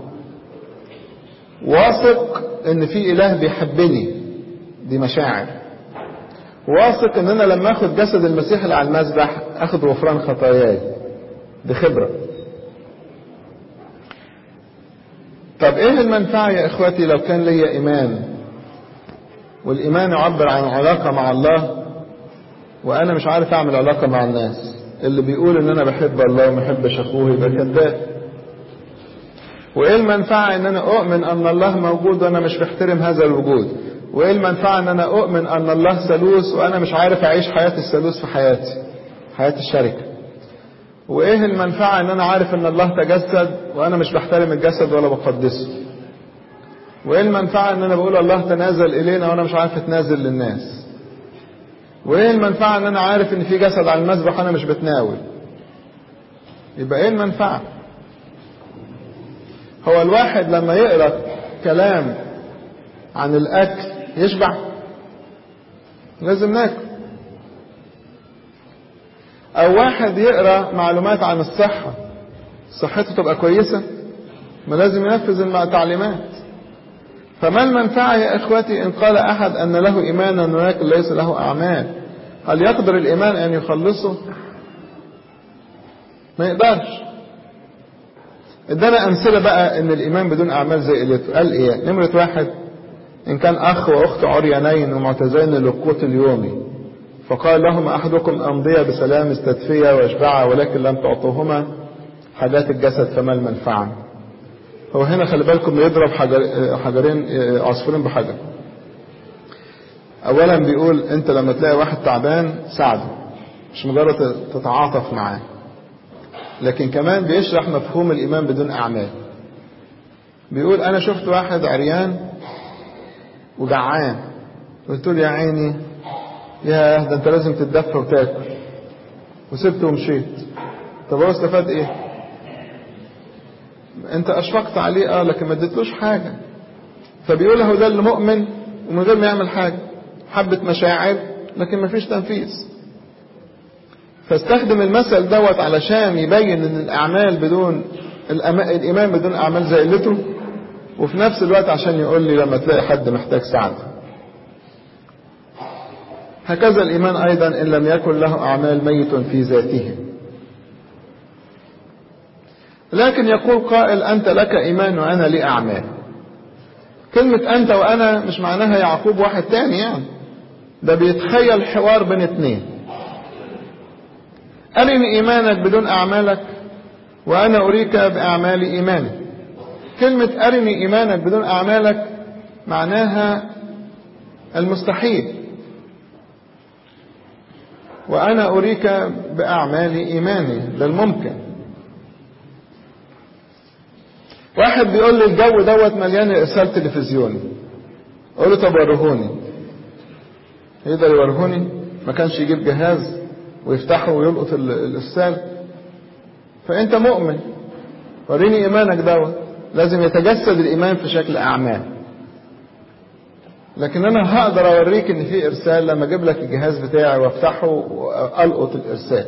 واثق إن في إله بيحبني دي مشاعر واثق إن أنا لما آخد جسد المسيح اللي على المذبح آخد غفران خطاياي دي خبرة طب إيه المنفعة يا إخواتي لو كان ليا إيمان والإيمان يعبر عن علاقة مع الله وأنا مش عارف أعمل علاقة مع الناس اللي بيقول إن أنا بحب الله وما بحبش أخوه يبقى كذاب وإيه المنفعة إن أنا أؤمن أن الله موجود وأنا مش بحترم هذا الوجود وايه المنفعة ان انا اؤمن ان الله ثالوث وانا مش عارف اعيش حياة الثالوث في حياتي حياة الشركة وايه المنفعة ان انا عارف ان الله تجسد وانا مش بحترم الجسد ولا بقدسه وايه المنفعة ان انا بقول الله تنازل الينا وانا مش عارف اتنازل للناس وايه المنفعة ان انا عارف ان في جسد على المذبح وانا مش بتناول يبقى ايه المنفعة هو الواحد لما يقرأ كلام عن الاكل يشبع لازم ناكل او واحد يقرأ معلومات عن الصحة صحته تبقى كويسة ما لازم ينفذ التعليمات فما المنفعة يا إخوتي إن قال أحد أن له إيمانا ولكن ليس له أعمال هل يقدر الإيمان أن يخلصه ما يقدرش ادانا أمثلة بقى أن الإيمان بدون أعمال زي قلته قال إيه نمرة واحد إن كان أخ وأخت عريانين ومعتزين للقوت اليومي فقال لهم أحدكم أمضي بسلام استدفية واشبعا ولكن لم تعطوهما حاجات الجسد فما المنفعة هو هنا خلي بالكم يضرب حجر حجرين عصفورين بحجر اولا بيقول انت لما تلاقي واحد تعبان ساعده مش مجرد تتعاطف معاه لكن كمان بيشرح مفهوم الايمان بدون اعمال بيقول انا شفت واحد عريان وجعان قلت له يا عيني يا ده انت لازم تتدفى وتاكل وسبته ومشيت طب هو استفاد ايه انت اشفقت عليه اه لكن ما اديتلوش حاجة فبيقول له ده اللي مؤمن ومن غير ما يعمل حاجة حبة مشاعر لكن ما فيش تنفيذ فاستخدم المثل دوت علشان يبين ان الاعمال بدون الايمان بدون اعمال زي قلته وفي نفس الوقت عشان يقول لي لما تلاقي حد محتاج سعادة هكذا الايمان ايضا ان لم يكن له اعمال ميت في ذاته لكن يقول قائل أنت لك إيمان وأنا لي أعمال كلمة أنت وأنا مش معناها يعقوب واحد تاني يعني ده بيتخيل حوار بين اتنين أرني إيمانك بدون أعمالك وأنا أريك بأعمال إيماني كلمة أرني إيمانك بدون أعمالك معناها المستحيل وأنا أريك بأعمال إيماني ده الممكن واحد بيقول لي الجو دوت مليان ارسال تلفزيوني اقول له طب ورهوني يقدر يورهوني ما كانش يجيب جهاز ويفتحه ويلقط الارسال فانت مؤمن وريني ايمانك دوت لازم يتجسد الايمان في شكل اعمال لكن انا هقدر اوريك ان في ارسال لما اجيب لك الجهاز بتاعي وافتحه والقط الارسال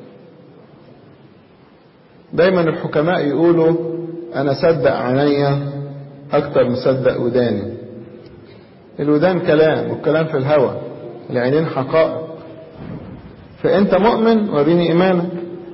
دايما الحكماء يقولوا انا صدق عينيا اكتر من صدق وداني الودان كلام والكلام في الهوى العينين حقائق فانت مؤمن وريني ايمانك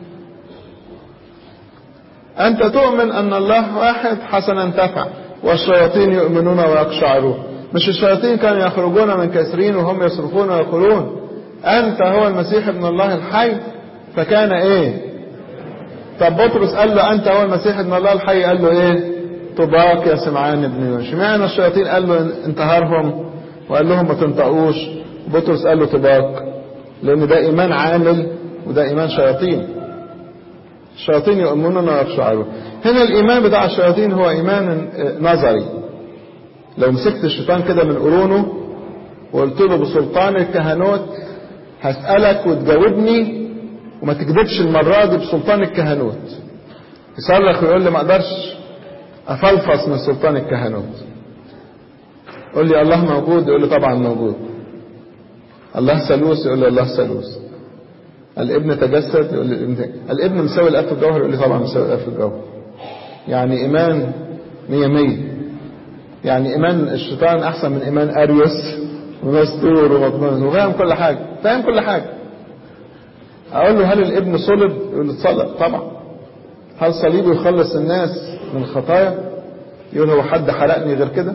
انت تؤمن ان الله واحد حسنا تفعل والشياطين يؤمنون ويقشعرون مش الشياطين كانوا يخرجون من كثيرين وهم يصرخون ويقولون انت هو المسيح ابن الله الحي فكان ايه طب بطرس قال له انت هو المسيح ابن الله الحي قال له ايه طباق يا سمعان ابن يونس اشمعنى الشياطين قال له انتهرهم وقال لهم ما تنطقوش بطرس قال له طباق لان ده ايمان عامل وده ايمان شياطين الشياطين يؤمنون ويخشعون هنا الايمان بتاع الشياطين هو ايمان نظري لو مسكت الشيطان كده من قرونه وقلت له بسلطان الكهنوت هسألك وتجاوبني وما تكذبش المرة دي بسلطان الكهنوت يصرخ ويقول لي ما اقدرش افلفص من سلطان الكهنوت قول لي الله موجود يقول لي طبعا موجود الله ثالوث يقول لي الله ثالوث الابن تجسد يقول لي الابن تجسد. الابن مساوي الاب في الجوهر يقول لي طبعا مساوي الاب في الجوهر يعني ايمان مية مية يعني ايمان الشيطان احسن من ايمان اريوس ومستور ومطمئن وفاهم كل حاجه فاهم كل حاجه اقول له هل الابن صلب يقول لي اتصلب طبعا هل صليبه يخلص الناس من الخطايا يقول هو حد حرقني غير كده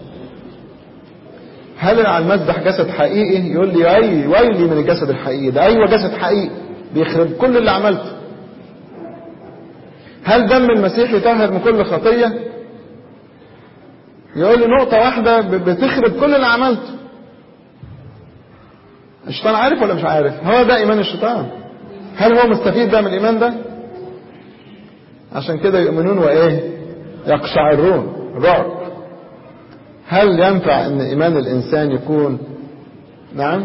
هل على المذبح جسد حقيقي يقول لي اي ويلي من الجسد الحقيقي ده ايوه جسد حقيقي بيخرب كل اللي عملته هل دم المسيح يطهر من كل خطيه يقول لي نقطة واحدة بتخرب كل اللي عملته الشيطان عارف ولا مش عارف هو ده إيمان الشيطان هل هو مستفيد ده من الإيمان ده عشان كده يؤمنون وإيه يقشعرون رعب هل ينفع ان ايمان الانسان يكون نعم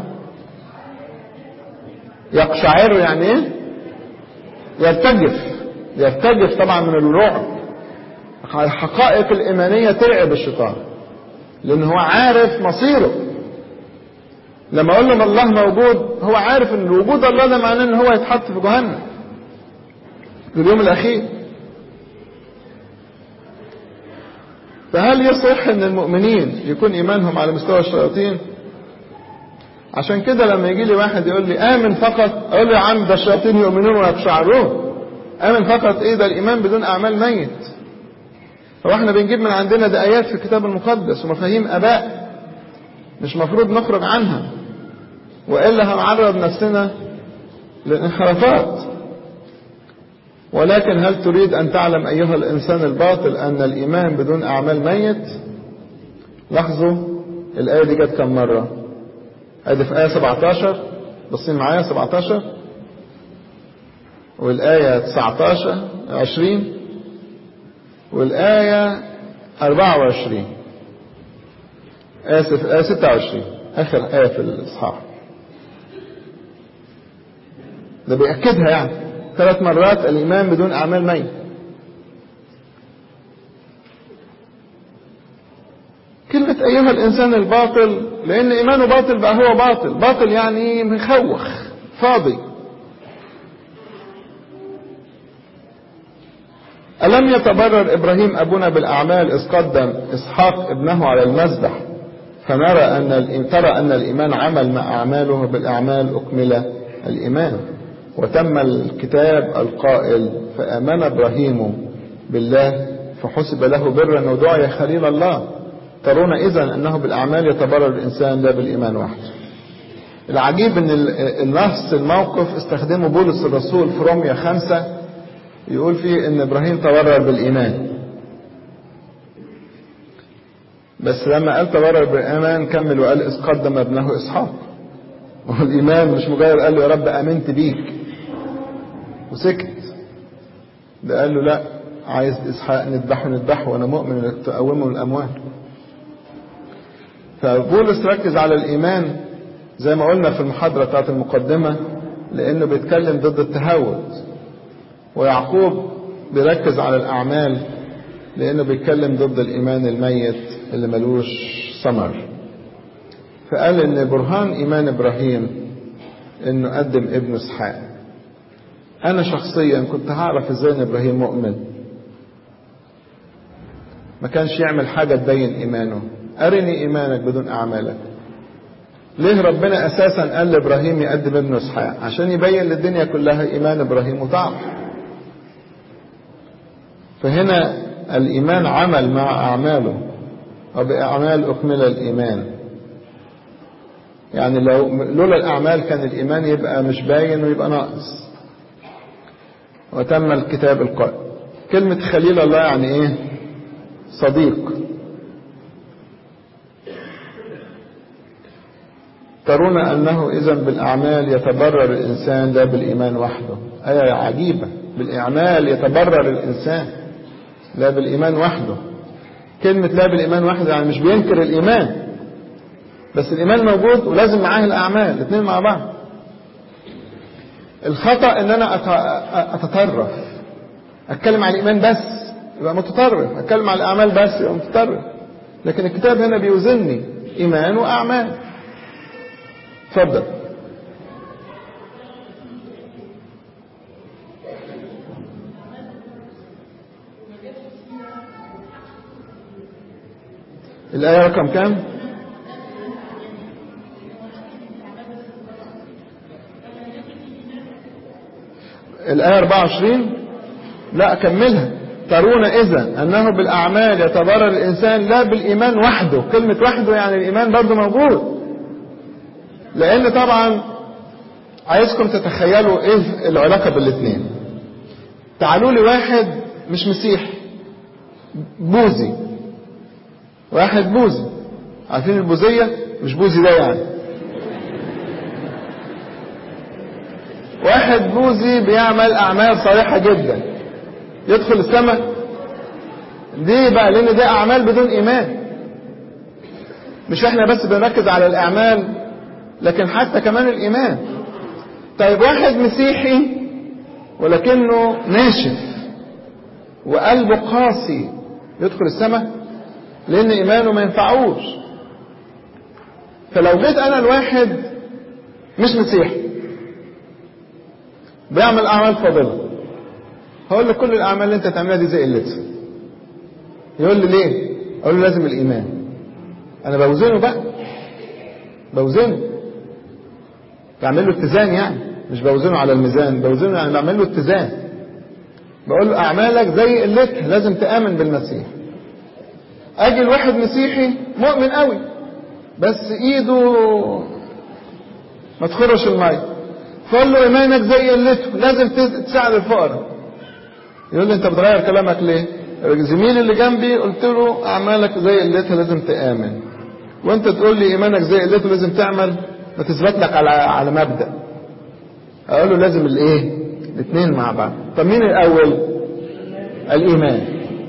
يقشعر يعني ايه يرتجف يرتجف طبعا من الرعب الحقائق الايمانيه ترعب الشيطان لان هو عارف مصيره لما اقول له الله موجود هو عارف ان وجود الله ده معناه ان هو يتحط في جهنم في اليوم الاخير فهل يصح ان المؤمنين يكون ايمانهم على مستوى الشياطين عشان كده لما يجي لي واحد يقول لي امن فقط اقول له يا عم ده الشياطين يؤمنون ويقشعرون امن فقط ايه ده الايمان بدون اعمال ميت هو احنا بنجيب من عندنا ده ايات في الكتاب المقدس ومفاهيم اباء مش مفروض نخرج عنها والا هنعرض نفسنا للانحرافات ولكن هل تريد أن تعلم أيها الإنسان الباطل أن الإيمان بدون أعمال ميت لاحظوا الآية دي جت كم مرة أدي في آية 17 بصين معايا 17 والآية 19 20 والآية 24 آسف آية 26 آخر آية في الإصحاح ده بيأكدها يعني ثلاث مرات الإيمان بدون أعمال ميت كلمة أيها الإنسان الباطل لأن إيمانه باطل بقى هو باطل باطل يعني مخوخ فاضي ألم يتبرر إبراهيم أبونا بالأعمال إذ قدم إسحاق ابنه على المذبح فنرى أن ترى أن الإيمان عمل مع أعماله بالأعمال أكمل الإيمان وتم الكتاب القائل فآمن إبراهيم بالله فحسب له برا ودعي خليل الله ترون إذا أنه بالأعمال يتبرر الإنسان لا بالإيمان وحده العجيب أن النص الموقف استخدمه بولس الرسول في روميا خمسة يقول فيه أن إبراهيم تبرر بالإيمان بس لما قال تبرر بالإيمان كمل وقال إذ قدم ابنه إسحاق والإيمان مش مجرد قال له يا رب آمنت بيك وسكت ده قال له لا عايز اسحاق نذبحه نذبحه وانا مؤمن انك تقومه من الاموات فبولس ركز على الايمان زي ما قلنا في المحاضره بتاعت المقدمه لانه بيتكلم ضد التهاوت ويعقوب بيركز على الاعمال لانه بيتكلم ضد الايمان الميت اللي ملوش ثمر فقال ان برهان ايمان ابراهيم انه قدم ابنه اسحاق انا شخصيا كنت هعرف ازاي ان ابراهيم مؤمن ما كانش يعمل حاجة تبين ايمانه ارني ايمانك بدون اعمالك ليه ربنا اساسا قال لابراهيم يقدم ابنه اسحاق عشان يبين للدنيا كلها ايمان ابراهيم وطاعه فهنا الايمان عمل مع اعماله وباعمال اكمل الايمان يعني لو لولا الاعمال كان الايمان يبقى مش باين ويبقى ناقص وتم الكتاب القائم كلمة خليل الله يعني ايه صديق ترون أنه إذا بالأعمال يتبرر الإنسان لا بالإيمان وحده آية عجيبة بالأعمال يتبرر الإنسان لا بالإيمان وحده كلمة لا بالإيمان وحده يعني مش بينكر الإيمان بس الإيمان موجود ولازم معاه الأعمال الاثنين مع بعض الخطأ ان انا اتطرف اتكلم عن الايمان بس يبقى متطرف اتكلم عن الاعمال بس يبقى متطرف لكن الكتاب هنا بيوزني ايمان واعمال اتفضل الآية رقم كام؟ الآية 24 لا أكملها ترون إذا أنه بالأعمال يتبرر الإنسان لا بالإيمان وحده كلمة وحده يعني الإيمان برضه موجود لأن طبعا عايزكم تتخيلوا إيه العلاقة بالاثنين تعالوا لي واحد مش مسيح بوذي واحد بوذي عارفين البوذية مش بوذي ده يعني واحد بوذي بيعمل أعمال صالحة جدا يدخل السماء دي بقى لأن ده أعمال بدون إيمان مش احنا بس بنركز على الأعمال لكن حتى كمان الإيمان طيب واحد مسيحي ولكنه ناشف وقلبه قاسي يدخل السماء لأن إيمانه ما ينفعوش فلو جيت أنا الواحد مش مسيحي بيعمل أعمال فاضلة هقول له كل الأعمال اللي أنت تعملها دي زي قلتها يقول لي ليه؟ أقول له لازم الإيمان أنا بوزنه بقى بوزنه بعمل له اتزان يعني مش بوزنه على الميزان بوزنه يعني بعمل له اتزان بقول له أعمالك زي قلتها لازم تآمن بالمسيح أجي الواحد مسيحي مؤمن قوي بس إيده ما تخرش المية فقول له إيمانك زي قلته لازم تساعد الفقراء يقول لي أنت بتغير كلامك ليه؟ زميلي اللي جنبي قلت له أعمالك زي قلتها لازم تآمن وأنت تقول لي إيمانك زي قلته لازم تعمل ما تثبت لك على على مبدأ أقول له لازم الإيه؟ الاثنين مع بعض طب مين الأول؟ الإيمان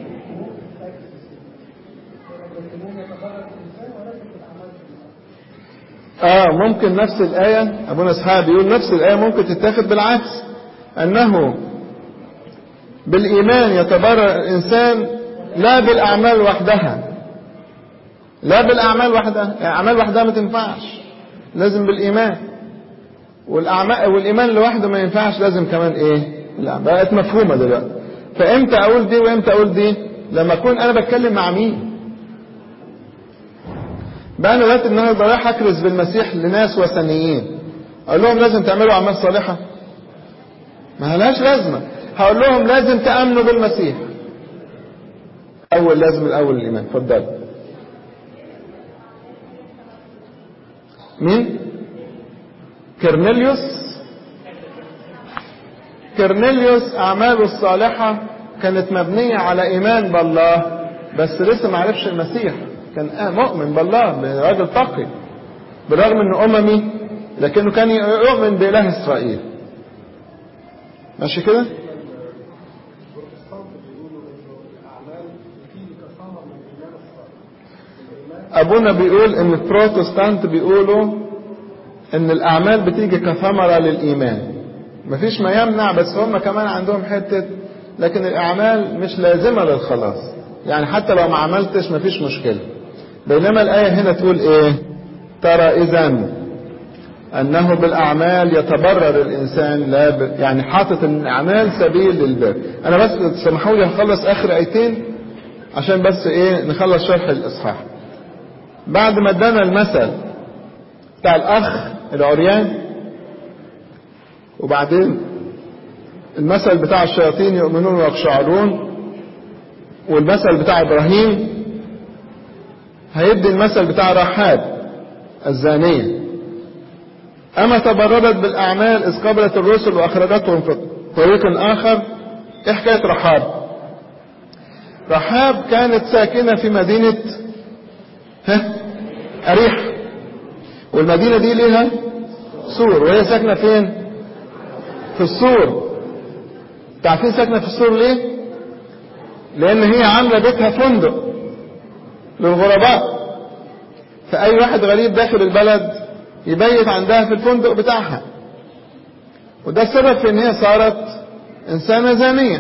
اه ممكن نفس الآية أبونا إسحاق بيقول نفس الآية ممكن تتاخد بالعكس أنه بالإيمان يتبرر الإنسان لا بالأعمال وحدها لا بالأعمال وحدها يعني أعمال وحدها ما تنفعش لازم بالإيمان والأعمال والإيمان لوحده ما ينفعش لازم كمان إيه لا بقت مفهومة دلوقتي فإمتى أقول دي وإمتى أقول دي لما أكون أنا بتكلم مع مين بقى انا دلوقتي النهارده رايح اكرز بالمسيح لناس وثنيين اقول لهم لازم تعملوا اعمال صالحه ما لهاش لازمه هقول لهم لازم تامنوا بالمسيح اول لازم الاول الايمان اتفضل مين كرنيليوس كرنيليوس اعماله الصالحه كانت مبنيه على ايمان بالله بس لسه ما عرفش المسيح كان مؤمن بالله راجل تقي بالرغم انه اممي لكنه كان يؤمن باله اسرائيل ماشي كده ابونا بيقول ان البروتستانت بيقولوا ان الاعمال بتيجي كثمره للايمان مفيش ما يمنع بس هم كمان عندهم حته لكن الاعمال مش لازمه للخلاص يعني حتى لو ما عملتش مفيش مشكله بينما الآية هنا تقول إيه ترى إذا أنه بالأعمال يتبرر الإنسان لا ب... يعني حاطط الأعمال سبيل للبر أنا بس سمحوا لي هخلص آخر آيتين عشان بس إيه نخلص شرح الإصحاح بعد ما ادانا المثل بتاع الأخ العريان وبعدين المثل بتاع الشياطين يؤمنون ويقشعرون والمثل بتاع إبراهيم هيدي المثل بتاع رحاب الزانية أما تبررت بالأعمال إذ قبلت الرسل وأخرجتهم في طريق آخر إيه حكاية رحاب رحاب كانت ساكنة في مدينة ها أريح والمدينة دي ليها سور وهي ساكنة فين في السور تعرفين ساكنة في السور ليه لأن هي عاملة بيتها فندق للغرباء فأي واحد غريب داخل البلد يبيت عندها في الفندق بتاعها وده السبب في ان هي صارت انسانة زانية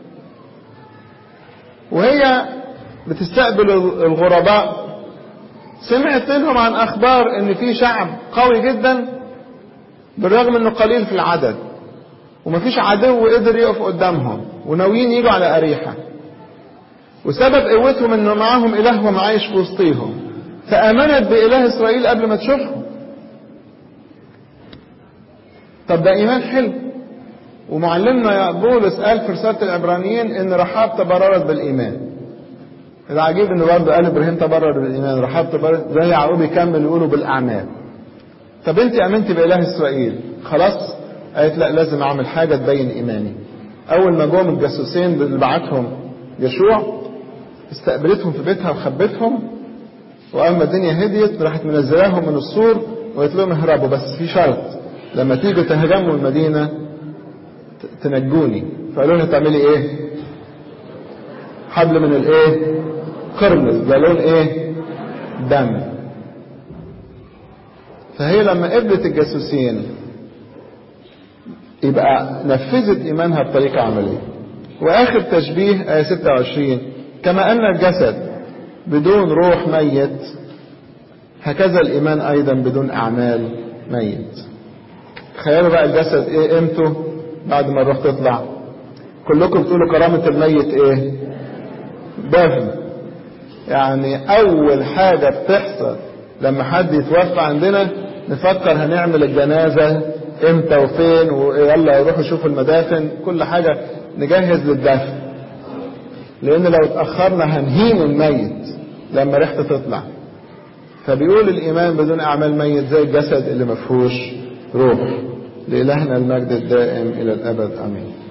وهي بتستقبل الغرباء سمعت منهم عن اخبار ان في شعب قوي جدا بالرغم انه قليل في العدد ومفيش عدو قدر يقف قدامهم وناويين يجوا على اريحه وسبب قوتهم انه معاهم اله ومعايش في وسطيهم فامنت باله اسرائيل قبل ما تشوفهم طب ده ايمان حلو ومعلمنا يا بولس قال في رساله العبرانيين ان رحاب تبررت بالايمان العجيب ان برضه قال ابراهيم تبرر بالايمان رحاب تبرر زي يعقوب يكمل يقولوا بالاعمال طب انت امنت باله اسرائيل خلاص قالت لا لازم اعمل حاجه تبين ايماني اول ما جم الجاسوسين اللي بعتهم يشوع استقبلتهم في بيتها وخبتهم واما الدنيا هديت راحت منزلاهم من السور وقالت لهم اهربوا بس في شرط لما تيجوا تهاجموا المدينه تنجوني فقالوا لها تعملي ايه حبل من الايه قرمز ده لون ايه دم فهي لما قبلت الجاسوسين يبقى نفذت ايمانها بطريقه عمليه واخر تشبيه ايه 26 كما ان الجسد بدون روح ميت هكذا الايمان ايضا بدون اعمال ميت تخيلوا بقى الجسد ايه قيمته بعد ما الروح تطلع كلكم بتقولوا كرامة الميت ايه دفن يعني اول حاجة بتحصل لما حد يتوفى عندنا نفكر هنعمل الجنازة امتى وفين ويلا يروحوا يشوفوا المدافن كل حاجة نجهز للدفن لان لو اتأخرنا هنهين الميت لما ريحته تطلع فبيقول الايمان بدون اعمال ميت زي الجسد اللي مفهوش روح لإلهنا المجد الدائم إلى الأبد آمين